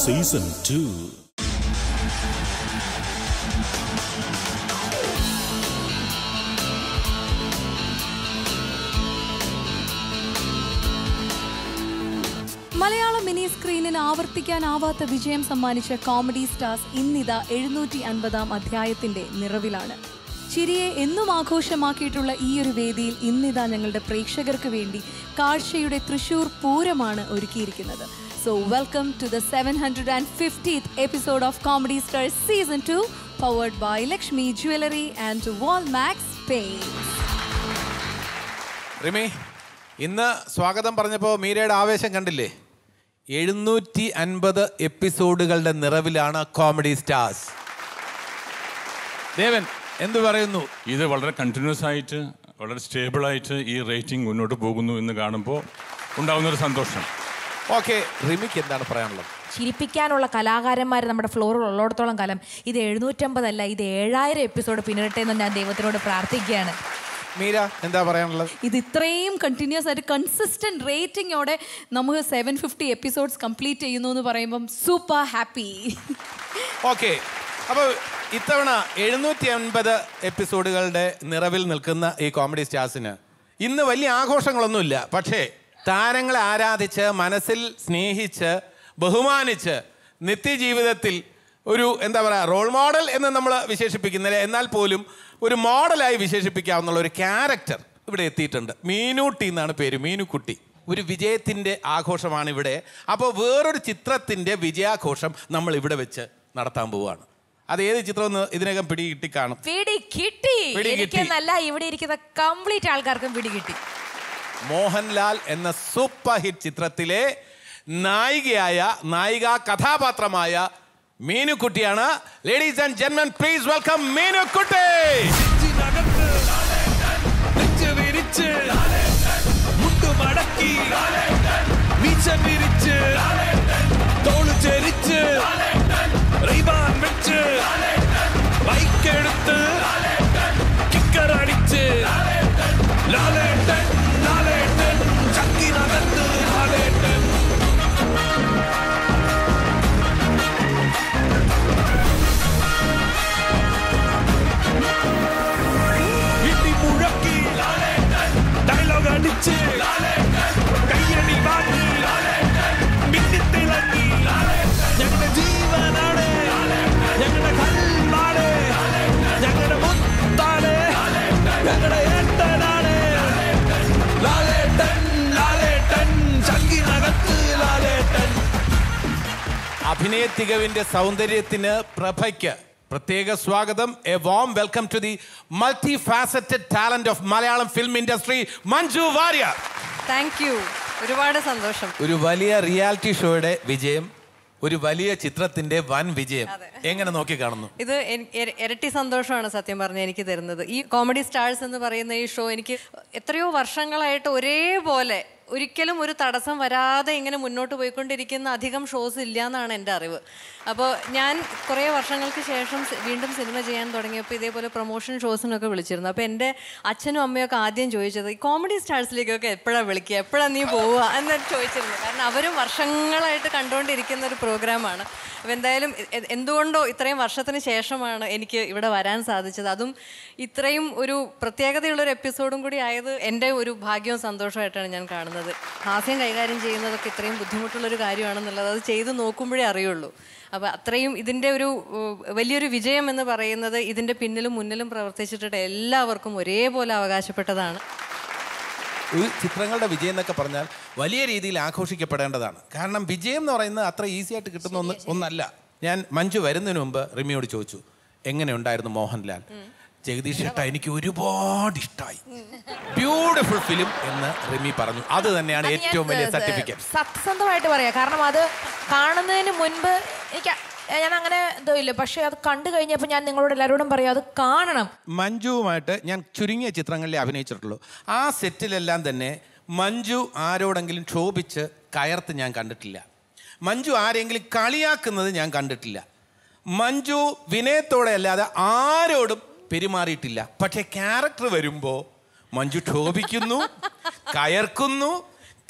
Season two മലയാള mini സ്ക്രീനിന് ആവർത്തിക്കാനാവാത്ത വിജയം സമ്മാനിച്ച കോമഡി സ്റ്റാർസ് ഇന്നിതാ എഴുന്നൂറ്റി അൻപതാം അധ്യായത്തിന്റെ നിറവിലാണ് ചിരിയെ എന്നും ആഘോഷമാക്കിയിട്ടുള്ള ഈ ഒരു വേദിയിൽ ഇന്നിതാ ഞങ്ങളുടെ പ്രേക്ഷകർക്ക് വേണ്ടി കാഴ്ചയുടെ തൃശൂർ പൂരമാണ് ഒരുക്കിയിരിക്കുന്നത് so welcome to the seven hundred and fiftieth episode of comedy stars season two powered by Lakshmi jewellery and wall max pain Rimi ഇന്ന് സ്വാഗതം പറഞ്ഞപ്പോൾ മീരയുടെ ആവേശം കണ്ടില്ലേ എഴുന്നൂറ്റി അൻപത് എപ്പിസോഡുകളുടെ നിറവിലാണ് കോമഡി സ്റ്റാർസ് ദേവൻ എന്തു പറയുന്നു ഇത് വളരെ കണ്ടിന്യൂസ് ആയിട്ട് വളരെ സ്റ്റേബിൾ ആയിട്ട് ഈ റേറ്റിംഗ് മുന്നോട്ട് പോകുന്നു എന്ന് കാണുമ്പോൾ ഉണ്ടാകുന്ന ഒരു സന്തോഷം ഓക്കെ റിമിക്ക് എന്താണ് പറയാനുള്ളത് ചിരിപ്പിക്കാനുള്ള കലാകാരന്മാർ നമ്മുടെ ഫ്ലോറിൽ ഉള്ളിടത്തോളം കാലം ഇത് എഴുന്നൂറ്റമ്പതല്ല ഇത് ഏഴായിരം എപ്പിസോഡ് പിന്നിടട്ടെ എന്ന് ഞാൻ ദൈവത്തിനോട് പ്രാർത്ഥിക്കുകയാണ് മീര എന്താ പറയാനുള്ളത് ഇത് ഇത്രയും കണ്ടിന്യൂസ് ആയിട്ട് കൺസിസ്റ്റന്റ് റേറ്റിംഗോടെ നമുക്ക് സെവൻ ഫിഫ്റ്റി എപ്പിസോഡ്സ് കംപ്ലീറ്റ് ചെയ്യുന്നു എന്ന് പറയുമ്പം സൂപ്പർ ഹാപ്പി ഓക്കെ അപ്പോൾ ഇത്തവണ എഴുന്നൂറ്റി അൻപത് എപ്പിസോഡുകളുടെ നിറവിൽ നിൽക്കുന്ന ഈ കോമഡി സ്റ്റാർസിന് ഇന്ന് വലിയ ആഘോഷങ്ങളൊന്നുമില്ല പക്ഷേ താരങ്ങളെ ആരാധിച്ച് മനസ്സിൽ സ്നേഹിച്ച് ബഹുമാനിച്ച് നിത്യജീവിതത്തിൽ ഒരു എന്താ പറയുക റോൾ മോഡൽ എന്ന് നമ്മൾ വിശേഷിപ്പിക്കുന്നില്ല എന്നാൽ പോലും ഒരു മോഡലായി വിശേഷിപ്പിക്കാവുന്ന ഒരു ക്യാരക്ടർ ഇവിടെ എത്തിയിട്ടുണ്ട് മീനൂട്ടി എന്നാണ് പേര് മീനുക്കുട്ടി ഒരു വിജയത്തിൻ്റെ ആഘോഷമാണ് ഇവിടെ അപ്പോൾ വേറൊരു ചിത്രത്തിൻ്റെ വിജയാഘോഷം നമ്മൾ ഇവിടെ വെച്ച് നടത്താൻ പോവുകയാണ് അത് ഏത് ചിത്രമെന്ന് ഇതിനകം പിടി കിട്ടി കാണും പിടി കിട്ടി പിടി കിട്ടി. എനിക്കെന്നല്ല ഇവിടെ ഇരിക്കുന്ന കംപ്ലീറ്റ് ആൾക്കാർക്കും പിടി കിട്ടി മോഹൻലാൽ എന്ന സൂപ്പർ ഹിറ്റ് ചിത്രത്തിലെ നായികയായ നായിക കഥാപാത്രമായ മീനുക്കുട്ടിയാണ് ലേഡീസ് ആൻഡ് ജെന്മൻ പ്ലീസ് വെൽക്കം മീനുക്കുട്ടി നെഞ്ചിനകത്ത് നെഞ്ച് വിരിച്ച് മുട്ടു മടക്കി മീശ വിരിച്ച് തോള് ചെരിച്ച് റൈബാൻ വെച്ച് ബൈക്കെടുത്ത് കിക്കർ അടിച്ച് ലാലേട്ടൻ ലാലേട്ടൻ ചക്കിനകത്ത് ലാലേട്ടൻ ഇടി മുഴക്കി ഡയലോഗ് അടിച്ച് കയ്യടി വാങ്ങി മിന്നിത്തിളങ്ങി ഞങ്ങളുടെ ജീവനാണ് ഞങ്ങളുടെ കൽവാണ് ഞങ്ങളുടെ മുത്താണ് ഞങ്ങളുടെ ഏട്ടനാണ് ലാലേട്ടൻ ലാലേട്ടൻ ചങ്കിനകത്ത് ലാലേട്ടൻ അഭിനയ തികവിന്റെ സൗന്ദര്യത്തിന് പ്രഭയ്ക്ക് പ്രത്യേക സ്വാഗതം a warm welcome to the multi faceted talent of Malayalam film industry Manju Warrier thank you ഒരുപാട് സന്തോഷം ഒരു വലിയ റിയാലിറ്റി ഷോയുടെ വിജയം ഒരു വലിയ ചിത്രത്തിന്റെ വൻ വിജയം എങ്ങനെ നോക്കി കാണുന്നു ഇത് എൻ- ഇര- ഇരട്ടി സന്തോഷമാണ് സത്യം പറഞ്ഞ എനിക്ക് തരുന്നത് ഈ കോമഡി സ്റ്റാർസ് എന്ന് പറയുന്ന ഈ ഷോ എനിക്ക് എത്രയോ വർഷങ്ങളായിട്ട് ഒരേപോലെ ഒരിക്കലും ഒരു തടസ്സം വരാതെ ഇങ്ങനെ മുന്നോട്ട് പോയിക്കൊണ്ടിരിക്കുന്ന അധികം ഷോസ് ഇല്ല എന്നാണ് എൻ്റെ അറിവ് അപ്പോൾ ഞാൻ കുറേ വർഷങ്ങൾക്ക് ശേഷം സി- വീണ്ടും സിനിമ ചെയ്യാൻ തുടങ്ങിയപ്പോൾ ഇതേപോലെ പ്രൊമോഷൻ ഷോസിനൊക്കെ വിളിച്ചിരുന്നു അപ്പോൾ എൻ്റെ അച്ഛനും അമ്മയൊക്കെ ആദ്യം ചോദിച്ചത് ഈ കോമഡി സ്റ്റാർസിലേക്കൊക്കെ എപ്പോഴാണ് വിളിക്കുക എപ്പോഴാണ് നീ പോവുക എന്നൊക്കെ ചോദിച്ചിരുന്നു കാരണം അവരും വർഷങ്ങളായിട്ട് കണ്ടുകൊണ്ടിരിക്കുന്ന ഒരു പ്രോഗ്രാമാണ് അപ്പോൾ എന്തായാലും എ- എന്തുകൊണ്ടോ ഇത്രയും വർഷത്തിന് ശേഷമാണ് എനിക്ക് ഇവിടെ വരാൻ സാധിച്ചത് അതും ഇത്രയും ഒരു പ്രത്യേകതയുള്ളൊരു എപ്പിസോഡും കൂടി ആയത് എൻ്റെ ഒരു ഭാഗ്യവും സന്തോഷമായിട്ടാണ് ഞാൻ കാണുന്നത് ഹാസ്യം കൈകാര്യം ചെയ്യുന്നതൊക്കെ ഇത്രയും ബുദ്ധിമുട്ടുള്ളൊരു കാര്യമാണെന്നുള്ളത് അത് ചെയ്ത് നോക്കുമ്പോഴേ അറിയുള്ളൂ അപ്പോൾ അത്രയും ഇതിൻ്റെ ഒരു ഉം, വലിയൊരു വിജയം എന്ന് പറയുന്നത് ഇതിൻ്റെ പിന്നിലും മുന്നിലും പ്രവർത്തിച്ചിട്ട് എല്ലാവർക്കും ഒരേപോലെ അവകാശപ്പെട്ടതാണ് ഒരു ചിത്രങ്ങളുടെ വിജയം എന്നൊക്കെ പറഞ്ഞാൽ വലിയ രീതിയിൽ ആഘോഷിക്കപ്പെടേണ്ടതാണ് കാരണം വിജയം എന്ന് പറയുന്നത് അത്ര ഈസി ആയിട്ട് കിട്ടുന്ന ഒന്ന് ഒന്നല്ല ഞാൻ മഞ്ജു വരുന്നതിന് മുമ്പ് റിമിയോട് ചോദിച്ചു എങ്ങനെ ഉണ്ടായിരുന്നു മോഹൻലാൽ ജഗദീഷ് ചേട്ടാ എനിക്ക് ഒരുപാട് ഇഷ്ടമായി ബ്യൂട്ടിഫുൾ ഫിലിം എന്ന് റിമി പറഞ്ഞു അത് തന്നെയാണ് അത് ഞാൻ, ഏറ്റവും വലിയ ഏഹ്, സർട്ടിഫിക്കറ്റ് സത്യസന്ധമായിട്ട് പറയാം കാരണം അത് കാണുന്നതിന് മുൻപ് എനിക്ക് ഞാൻ അങ്ങനെ എന്തോ ഇല്ല പക്ഷെ അത് കണ്ടു കഴിഞ്ഞപ്പോൾ ഞാൻ നിങ്ങളോട് എല്ലാവരോടും പറയാം അത് കാണണം മഞ്ജുവുമായിട്ട് ഞാൻ ചുരുങ്ങിയ ചിത്രങ്ങളിലേ അഭിനയിച്ചിട്ടുള്ളൂ ആ സെറ്റിലെല്ലാം തന്നെ മഞ്ജു ആരോടെങ്കിലും ക്ഷോഭിച്ച് കയർത്ത് ഞാൻ കണ്ടിട്ടില്ല മഞ്ജു ആരെങ്കിലും കളിയാക്കുന്നത് ഞാൻ കണ്ടിട്ടില്ല മഞ്ജു വിനയത്തോടെ അല്ലാതെ ആരോടും പെരുമാറിയിട്ടില്ല പക്ഷെ ക്യാരക്ടർ വരുമ്പോൾ മഞ്ജു ക്ഷോഭിക്കുന്നു കയർക്കുന്നു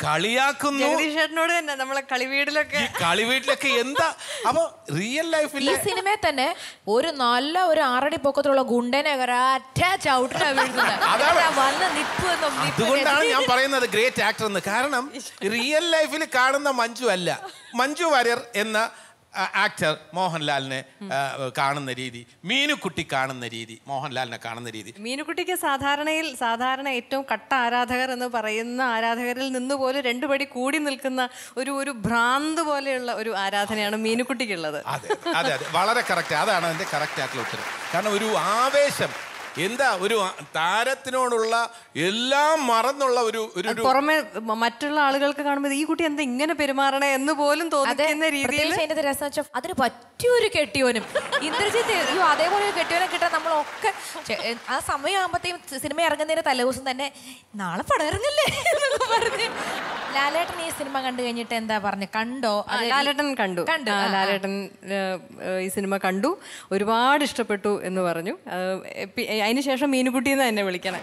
കളിയാക്കുന്നു ജഗദീഷ് ചേട്ടനോട് തന്നെ നമ്മളെ കളിവീടിലൊക്കെ ഈ കളി വീട്ടിലൊക്കെ എന്താ അപ്പൊ റിയൽ ഈ ലൈഫില് സിനിമയിൽ തന്നെ ഒരു നല്ല ഒരു ആറടി പൊക്കത്തിലുള്ള ഗുണ്ടനെ ഒരൊറ്റ ചവിട്ടിനാ വീഴുന്നത് അതാണ്. അതാ വന്ന് നിപ്പ് എന്നും നിപ്പ് അതുകൊണ്ടാണ് ഞാൻ പറയുന്നത് ഗ്രേറ്റ് ആക്ടർ എന്ന് കാരണം റിയൽ ലൈഫിൽ കാണുന്ന മഞ്ജു അല്ല മഞ്ജു വാര്യർ എന്ന ആക്ടർ മോഹൻലാലിനെ ആ, കാണുന്ന രീതി മീനുക്കുട്ടി കാണുന്ന രീതി മോഹൻലാലിനെ കാണുന്ന രീതി മീനുകുട്ടിക്ക് സാധാരണയിൽ സാധാരണ ഏറ്റവും കട്ട ആരാധകർ എന്ന് പറയുന്ന ആരാധകരിൽ നിന്ന് പോലും രണ്ടു പടി കൂടി നിൽക്കുന്ന ഒരു ഒരു ഭ്രാന്ത് പോലെയുള്ള ഒരു ആരാധനയാണ് മീനുകുട്ടിക്കുള്ളത് അതെ അതെ അതെ വളരെ കറക്റ്റ് അതാണ് അതിന്റെ കറക്റ്റ് ആയിട്ടുള്ള ഉത്തരം കാരണം ഒരു ആവേശം എന്താ ഒരു ആ- താരത്തിനോടുള്ള എല്ലാം മറന്നുള്ള ഒരു ഒരു ഒരു പുറമെ മ- മറ്റുള്ള ആളുകൾക്ക് കാണുമ്പോൾ ഈ കുട്ടി എന്താ ഇങ്ങനെ പെരുമാറണേ എന്ന് പോലും അതെ തോന്നിക്കുന്ന രീതിയിൽ പ്രത്യേകിച്ച് അതിന്റെ രസം വെച്ചാൽ അതിന് പറ്റിയൊരു കെട്ടിയോനും ഇന്ദ്രജിത്ത് അയ്യോ അതേപോലെ ഒരു കെട്ടിയോനെ കിട്ടാൻ നമ്മളൊക്കെ ചെ- എ- ആ സമയമാകുമ്പോഴത്തേക്കും സിനിമ ഇറങ്ങുന്നതിന് തലേദിവസം തന്നെ നാളെ പടം ഇറങ്ങില്ലേ എന്നൊക്കെ പറഞ്ഞ് ലാലേട്ടൻ ഈ സിനിമ കണ്ടു കഴിഞ്ഞിട്ട് എന്താ പറഞ്ഞു കണ്ടോ ആ, അത് ലാലേട്ടൻ കണ്ടു കണ്ടു ആ, ആ, ആ. ലാലേട്ടൻ ഏഹ്, ഏഹ്, ഈ സിനിമ കണ്ടു ഒരുപാട് ഇഷ്ടപ്പെട്ടു എന്ന് പറഞ്ഞു ഏഹ്, പി- അതിനുശേഷം മീനുകുട്ടി എന്ന് എന്നെ വിളിക്കണം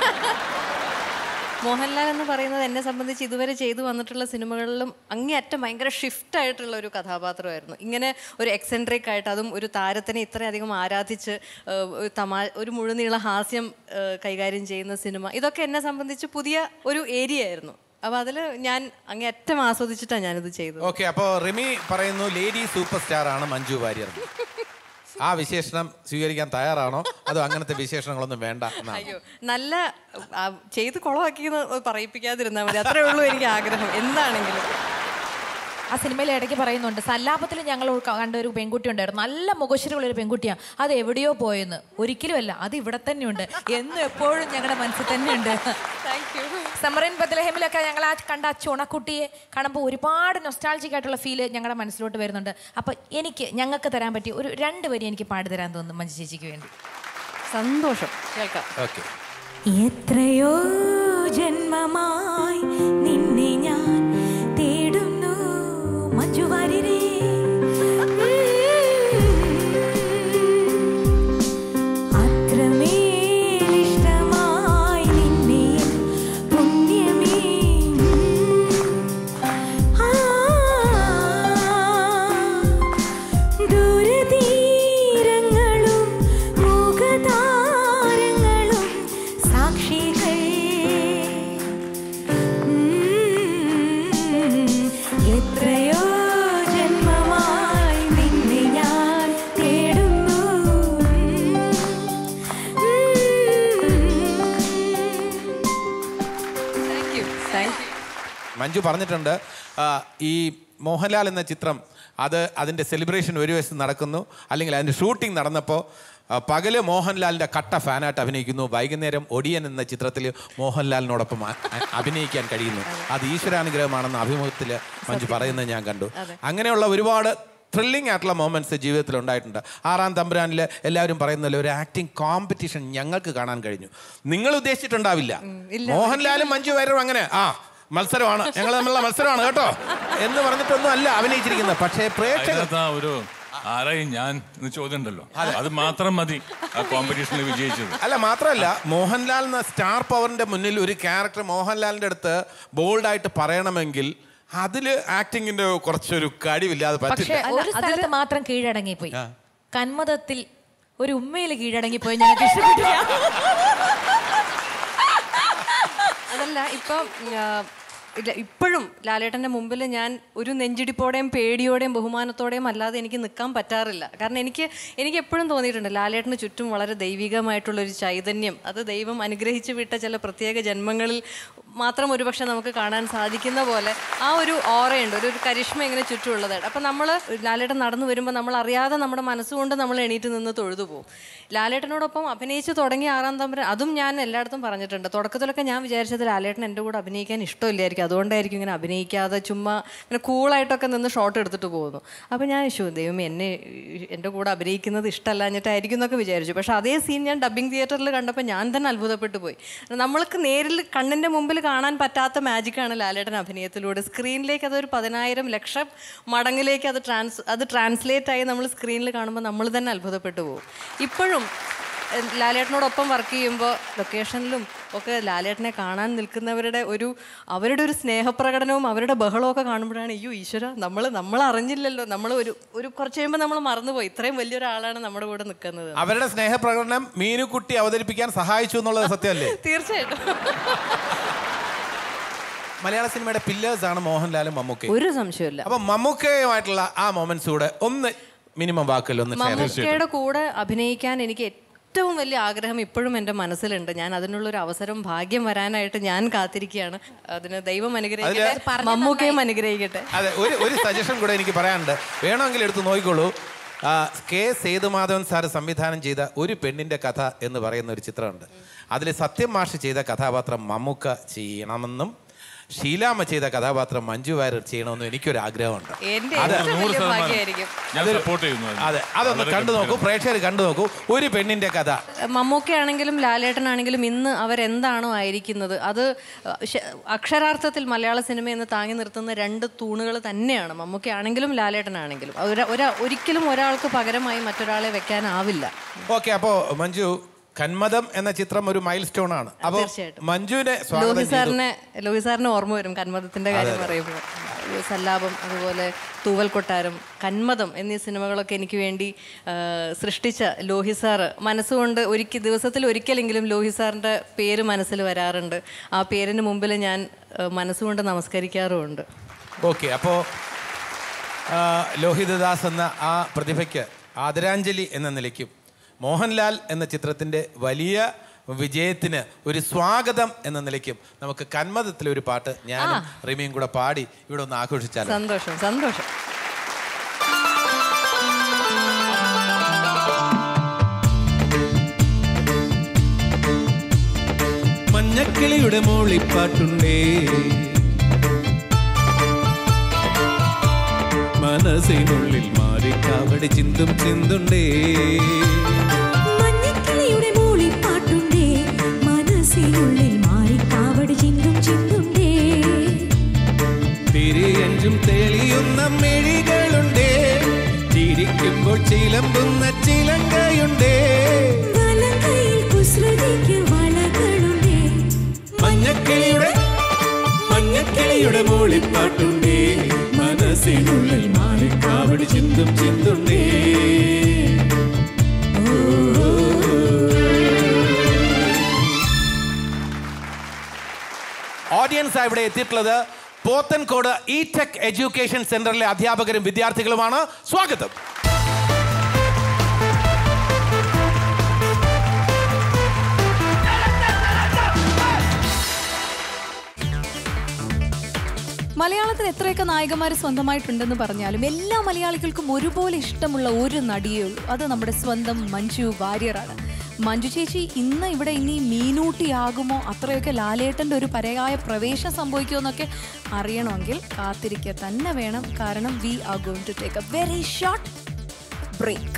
മോഹൻലാൽ എന്ന് പറയുന്നത് എന്നെ സംബന്ധിച്ച് ഇതുവരെ ചെയ്തു വന്നിട്ടുള്ള സിനിമകളിലും അങ്ങേയറ്റം ഭയങ്കര ഷിഫ്റ്റ് ആയിട്ടുള്ള ഒരു കഥാപാത്രമായിരുന്നു ഇങ്ങനെ ഒരു എക്സെൻട്രിക് ആയിട്ട് അതും ഒരു താരത്തിനെ ഇത്രയധികം ആരാധിച്ച് ഏഹ്, ഒരു തമാ ഒരു മുഴുനീള ഹാസ്യം ഏഹ്, കൈകാര്യം ചെയ്യുന്ന സിനിമ ഇതൊക്കെ എന്നെ സംബന്ധിച്ച് പുതിയ ഒരു ഏരിയ ആയിരുന്നു അപ്പോൾ അതിൽ ഞാൻ അങ്ങേയറ്റം ആസ്വദിച്ചിട്ടാണ് ഞാനിത് ചെയ്തത് ഓക്കെ അപ്പോൾ റിമി പറയുന്നു ലേഡി സൂപ്പർ സ്റ്റാർ ആണ് മഞ്ജു വാര്യർ ആ വിശേഷണം സ്വീകരിക്കാൻ തയ്യാറാണോ അതോ അങ്ങനത്തെ വിശേഷണങ്ങളൊന്നും വേണ്ട എന്നാണ് അയ്യോ നല്ല ആ, ചെയ്ത് കുളമാക്കിയെന്ന് പറയിപ്പിക്കാതിരുന്നാൽ മതി അത്രേ ഉള്ളൂ എനിക്ക് ആഗ്രഹം എന്താണെങ്കിലും ആ സിനിമയിൽ ഇടയ്ക്ക് പറയുന്നുണ്ട് സല്ലാപത്തിൽ ഞങ്ങൾ ക- കണ്ട ഒരു പെൺകുട്ടി ഉണ്ടായിരുന്നു നല്ല മുഖശ്ശിരിയുള്ള ഒരു പെൺകുട്ടിയാണ് അത് എവിടെയോ പോയെന്ന് ഒരിക്കലും അല്ല അത് ഇവിടെ തന്നെയുണ്ട് എന്നും എപ്പോഴും ഞങ്ങളുടെ മനസ്സിൽ തന്നെയുണ്ട് സമറിൻ ബദലഹേമിലൊക്കെ ഞങ്ങൾ ആ കണ്ട ആ ചുണക്കുട്ടിയെ കാണുമ്പോൾ ഒരുപാട് നൊസ്റ്റാൾജിക് ആയിട്ടുള്ള ഫീല് ഞങ്ങളുടെ മനസ്സിലോട്ട് വരുന്നുണ്ട് അപ്പൊ എനിക്ക് ഞങ്ങൾക്ക് തരാൻ പറ്റിയ ഒരു രണ്ട് വരി എനിക്ക് പാടി തരാൻ തോന്നുന്നു മഞ്ജു ചേച്ചിക്ക് വേണ്ടി സന്തോഷം കേൾക്കാം ഓക്കെ എത്രയോ ജന്മമായി നിന്നെ ഞാൻ തേടുന്നു മഞ്ജുവാരിരേ അത്രമേലിഷ്ടമായി നിന്നെ പുണ്യമേ ആ ദൂരതീരങ്ങളും മുഖതാരങ്ങളും സാക്ഷികൾ എത്രയോ ജന്മമായി നിന്നെ ഞാൻ തേടുന്നു thank you thank you Manju പറഞ്ഞിട്ടുണ്ട് ആ, ഈ മോഹൻലാൽ എന്ന ചിത്രം അത് അതിൻ്റെ സെലിബ്രേഷൻ ഒരു വശത്ത് നടക്കുന്നു അല്ലെങ്കിൽ അതിൻ്റെ ഷൂട്ടിംഗ് നടന്നപ്പോൾ ആ, പകല് മോഹൻലാലിൻ്റെ കട്ട ഫാനായിട്ട് അഭിനയിക്കുന്നു വൈകുന്നേരം ഒടിയൻ എന്ന ചിത്രത്തിൽ മോഹൻലാലിനോടൊപ്പം അ- അ- അഭിനയിക്കാൻ കഴിയുന്നു അത് ഈശ്വരാനുഗ്രഹമാണെന്ന് അഭിമുഖത്തിൽ മഞ്ജു പറയുന്നത് ഞാൻ കണ്ടു അങ്ങനെയുള്ള ഒരുപാട് ത്രില്ലിംഗ് ആയിട്ടുള്ള മൊമെന്റ്സ് ജീവിതത്തിൽ ഉണ്ടായിട്ടുണ്ട് ആറാം തമ്പുരാനിൽ എല്ലാവരും പറയുന്ന പോലെ ഒരു ആക്ടിങ് കോമ്പറ്റീഷൻ ഞങ്ങൾക്ക് കാണാൻ കഴിഞ്ഞു നിങ്ങൾ ഉദ്ദേശിച്ചിട്ടുണ്ടാവില്ല മോഹൻലാലും മഞ്ജു വാര്യരും അങ്ങനെ ആ മത്സരമാണ് ഞങ്ങൾ തമ്മിലുള്ള മത്സരമാണ് കേട്ടോ എന്ന് പറഞ്ഞിട്ടൊന്നും അല്ല അഭിനയിച്ചിരിക്കുന്നത് പക്ഷേ പ്രേക്ഷകർ അതിനകത്ത് ആ ഒരു ആരായി ഞാൻ എന്ന് ചോദ്യം ഉണ്ടല്ലോ അത് മാത്രം മതി ആ കോമ്പറ്റീഷനിൽ വിജയിച്ചത് അല്ല മാത്രമല്ല മോഹൻലാൽ എന്ന സ്റ്റാർ പവറിന്റെ മുന്നിൽ ഒരു ക്യാരക്ടർ മോഹൻലാലിന്റെ അടുത്ത് ബോൾഡായിട്ട് പറയണമെങ്കിൽ അതില് ആക്ടിങ്ങിന്റെ കുറച്ചൊരു കഴിവില്ലാതെ പക്ഷെ പറ്റില്ല ഒരു സ്ഥലത്ത് മാത്രം കീഴടങ്ങിപ്പോയി കന്മതത്തിൽ ഒരു ഉമ്മയിൽ കീഴടങ്ങിപ്പോയി ഞങ്ങൾക്ക് ഇഷ്ടപ്പെട്ടില്ല അതല്ല ഇപ്പം ആ, ഇല്ല ഇപ്പോഴും ലാലേട്ടൻ്റെ മുമ്പിൽ ഞാൻ ഒരു നെഞ്ചിടിപ്പോടെയും പേടിയോടെയും ബഹുമാനത്തോടെയും അല്ലാതെ എനിക്ക് നിൽക്കാൻ പറ്റാറില്ല കാരണം എനിക്ക് എനിക്ക് എപ്പോഴും തോന്നിയിട്ടുണ്ട് ലാലേട്ടന് ചുറ്റും വളരെ ദൈവികമായിട്ടുള്ള ഒരു ചൈതന്യം അത് ദൈവം അനുഗ്രഹിച്ചു വിട്ട ചില പ്രത്യേക ജന്മങ്ങളിൽ മാത്രം ഒരുപക്ഷെ നമുക്ക് കാണാൻ സാധിക്കുന്ന പോലെ ആ ഒരു ഓറയുണ്ട് ഒരു ഒരു കരിഷ്മ ഇങ്ങനെ ചുറ്റുമുള്ളതായിട്ട് അപ്പം നമ്മൾ ലാലേട്ടൻ നടന്നു വരുമ്പോൾ നമ്മൾ അറിയാതെ നമ്മുടെ മനസ്സുകൊണ്ട് നമ്മൾ എണീറ്റ് നിന്ന് തൊഴുതു പോകും ലാലേട്ടനോടൊപ്പം അഭിനയിച്ച് തുടങ്ങിയ ആറാം തമ്പുരാൻ അതും ഞാൻ എല്ലായിടത്തും പറഞ്ഞിട്ടുണ്ട് തുടക്കത്തിലൊക്കെ ഞാൻ വിചാരിച്ചത് ലാലേട്ടൻ എൻ്റെ കൂടെ അഭിനയിക്കാൻ ഇഷ്ടമില്ലായിരിക്കും അതുകൊണ്ടായിരിക്കും ഇങ്ങനെ അഭിനയിക്കാതെ ചുമ്മാ ഇങ്ങനെ കൂളായിട്ടൊക്കെ നിന്ന് ഷോട്ട് എടുത്തിട്ട് പോകുന്നു അപ്പോൾ ഞാൻ വിഷു ദൈവം എന്നെ എൻ്റെ കൂടെ അഭിനയിക്കുന്നത് ഇഷ്ടമല്ലാഞ്ഞിട്ടായിരിക്കും എന്നൊക്കെ വിചാരിച്ചു പക്ഷേ അതേ സീൻ ഞാൻ ഡബ്ബിംഗ് തിയേറ്ററിൽ കണ്ടപ്പോൾ ഞാൻ തന്നെ അത്ഭുതപ്പെട്ടു പോയി നമ്മൾക്ക് നേരിൽ കണ്ണിൻ്റെ മുമ്പിൽ കാണാൻ പറ്റാത്ത മാജിക്കാണ് ലാലേട്ടൻ അഭിനയത്തിലൂടെ സ്ക്രീനിലേക്ക് അതൊരു പതിനായിരം ലക്ഷം മടങ്ങിലേക്ക് അത് ട്രാൻസ് അത് ട്രാൻസ്ലേറ്റ് ആയി നമ്മൾ സ്ക്രീനിൽ കാണുമ്പോൾ നമ്മൾ തന്നെ അത്ഭുതപ്പെട്ടു പോകും ഇപ്പോഴും എഹ്, ലാലേട്ടനോടൊപ്പം വർക്ക് ചെയ്യുമ്പോൾ ലൊക്കേഷനിലും ഒക്കെ ലാലേട്ടനെ കാണാൻ നിൽക്കുന്നവരുടെ ഒരു അവരുടെ ഒരു സ്നേഹപ്രകടനവും അവരുടെ ബഹളവും ഒക്കെ കാണുമ്പോഴാണ് അയ്യോ ഈശ്വര നമ്മൾ നമ്മൾ അറിഞ്ഞില്ലല്ലോ നമ്മൾ ഒരു ഒരു കുറച്ച് കഴിയുമ്പോൾ നമ്മൾ മറന്നുപോയി ഇത്രയും വലിയൊരാളാണ് നമ്മുടെ കൂടെ നിൽക്കുന്നത് അവരുടെ സ്നേഹപ്രകടനം മീനുക്കുട്ടി അവതരിപ്പിക്കാൻ സഹായിച്ചു എന്നുള്ളത് സത്യമല്ലേ തീർച്ചയായിട്ടും മലയാള സിനിമയുടെ പില്ലേഴ്സ് ആണ് മോഹൻലാലും മമ്മൂക്കയും ഒരു സംശയമില്ല അപ്പൊ മമ്മൂക്കയുമായിട്ടുള്ള ആ മൊമെന്റ്സ് കൂടെ ഒന്ന് മിനിമം വാക്കിൽ ഒന്ന് ഷെയർ മമ്മൂക്കയുടെ കൂടെ അഭിനയിക്കാൻ എനിക്ക് ഏറ്റവും വലിയ ആഗ്രഹം ഇപ്പോഴും എൻ്റെ മനസ്സിലുണ്ട് ഞാൻ അതിനുള്ളൊരു അവസരം ഭാഗ്യം വരാനായിട്ട് ഞാൻ കാത്തിരിക്കുകയാണ് അതിന് ദൈവം അനുഗ്രഹിക്കട്ടെ മമ്മൂക്കയും അനുഗ്രഹിക്കട്ടെ അതെ ഒരു ഒരു സജഷൻ കൂടെ എനിക്ക് പറയാനുണ്ട് വേണമെങ്കിൽ എടുത്ത് നോക്കിക്കോളൂ ആ, കെ സേതുമാധവൻ സാറ് സംവിധാനം ചെയ്ത ഒരു പെണ്ണിന്റെ കഥ എന്ന് പറയുന്ന ഒരു ചിത്രമുണ്ട് അതിൽ സത്യം മാഷ് ചെയ്ത കഥാപാത്രം മമ്മൂക്ക ചെയ്യണമെന്നും ഷീലാമ്മ ചെയ്ത കഥാപാത്രം മഞ്ജു വാര്യർ ചെയ്യണമെന്നും എനിക്കൊരു ആഗ്രഹമുണ്ട് എൻ്റെ അത് ഏറ്റവും നൂറ് വലിയ ശതമാനം. ഭാഗ്യമായിരിക്കും ഞാൻ സപ്പോർട്ട് ചെയ്യുന്നു അതിനെ. അതെ അതൊന്ന് വളരെ കണ്ടു നോക്കൂ ഗംഭീരം. പ്രേക്ഷകർ കണ്ടു നോക്കൂ ഒരു പെണ്ണിന്റെ കഥ മമ്മൂക്കയാണെങ്കിലും ലാലേട്ടനാണെങ്കിലും ഇന്ന് അവരെന്താണോ ആയിരിക്കുന്നത് അത് ശ- അക്ഷരാർത്ഥത്തിൽ മലയാള സിനിമ എന്ന് താങ്ങി നിർത്തുന്ന രണ്ട് തൂണുകൾ തന്നെയാണ് മമ്മൂക്കയാണെങ്കിലും ലാലേട്ടനാണെങ്കിലും ഒര- ഒരാ- ഒരിക്കലും ഒരാൾക്ക് പകരമായി മറ്റൊരാളെ വെക്കാനാവില്ല ഓക്കെ അപ്പോ മഞ്ജു കന്മതം എന്ന ചിത്രം ഒരു മൈൽ സ്റ്റോൺ ആണ് അപ്പൊ തീർച്ചയായിട്ടും. മഞ്ജുവിനെ സ്വാഗതം ലോഹി ചെയ്തു സാറിനെ ലോഹി സാറിന് ഓർമ്മ വരും കന്മതത്തിന്റെ കാര്യം പറയുമ്പോൾ സല്ലാപം അതുപോലെ തൂവൽ കൊട്ടാരം കന്മതം എന്നീ സിനിമകളൊക്കെ എനിക്ക് വേണ്ടി ആ, സൃഷ്ടിച്ച ലോഹി സാറ് മനസ്സുകൊണ്ട് ഒരിക്കൽ ദിവസത്തിൽ ഒരിക്കലെങ്കിലും ലോഹി സാറിൻ്റെ പേര് മനസ്സിൽ വരാറുണ്ട് ആ പേരിന് മുമ്പിൽ ഞാൻ ആ, മനസ്സുകൊണ്ട് നമസ്കരിക്കാറുമുണ്ട് ഓക്കെ അപ്പോൾ ലോഹിതദാസ് എന്ന ആ പ്രതിഭയ്ക്ക് ആദരാഞ്ജലി എന്ന നിലയ്ക്കും മോഹൻലാൽ എന്ന ചിത്രത്തിൻ്റെ വലിയ വിജയത്തിന് ഒരു സ്വാഗതം എന്ന നിലയ്ക്കും നമുക്ക് കന്മതത്തിലെ ഒരു പാട്ട് ഞാനും റിമിയും കൂടെ പാടി ഇവിടെ ഒന്ന് ആഘോഷിച്ചാലോ സന്തോഷം സന്തോഷം മഞ്ഞക്കിളിയുടെ മോളിപ്പാട്ടുണ്ടേ മനസ്സിനുള്ളിൽ മാറിക്കാവടി ചിന്തും ചിന്തുണ്ടേ മഞ്ഞക്കിളിയുടെ മൂളിപ്പാട്ടുണ്ടേ മനസ്സിനുള്ളിൽ മാറിക്കാവടി ചിന്തും ചിന്തുണ്ടേ തിരിയഞ്ചും തെളിയുന്ന മെഴികളുണ്ടേ ചിരിക്കുമ്പോൾ ചിലമ്പുന്ന ചിലങ്കയുണ്ടേ വലങ്കയിൽ കുസൃതിക്ക് വളകളുണ്ടേ മഞ്ഞക്കിളിയുടെ മഞ്ഞക്കിളിയുടെ മോളിപ്പാട്ടുണ്ടേ മനസ്സിനുള്ളിൽ മാറിക്കാവടി ചിന്തും ചിന്തുണ്ടേ ഓഡിയൻസ് ഇവിടെ എത്തിയിട്ടുള്ളത് പോത്തൻകോട് ഇ ടെക് എഡ്യൂക്കേഷൻ സെന്ററിലെ അധ്യാപകരും വിദ്യാർത്ഥികളുമാണ് സ്വാഗതം മലയാളത്തിൽ എത്രയൊക്കെ നായകന്മാർ സ്വന്തമായിട്ടുണ്ടെന്ന് പറഞ്ഞാലും എല്ലാ മലയാളികൾക്കും ഒരുപോലെ ഇഷ്ടമുള്ള ഒരു നടിയേ ഉള്ളൂ അത് നമ്മുടെ സ്വന്തം മഞ്ജു വാര്യറാണ് മഞ്ജു ചേച്ചി ഇന്ന് ഇവിടെ ഇനി മീനൂട്ടിയാകുമോ അത്രയൊക്കെ ലാലേട്ടൻ്റെ ഒരു പരയായ പ്രവേശം സംഭവിക്കുമോ എന്നൊക്കെ അറിയണമെങ്കിൽ കാത്തിരിക്കുക തന്നെ വേണം കാരണം we are going to take a very short break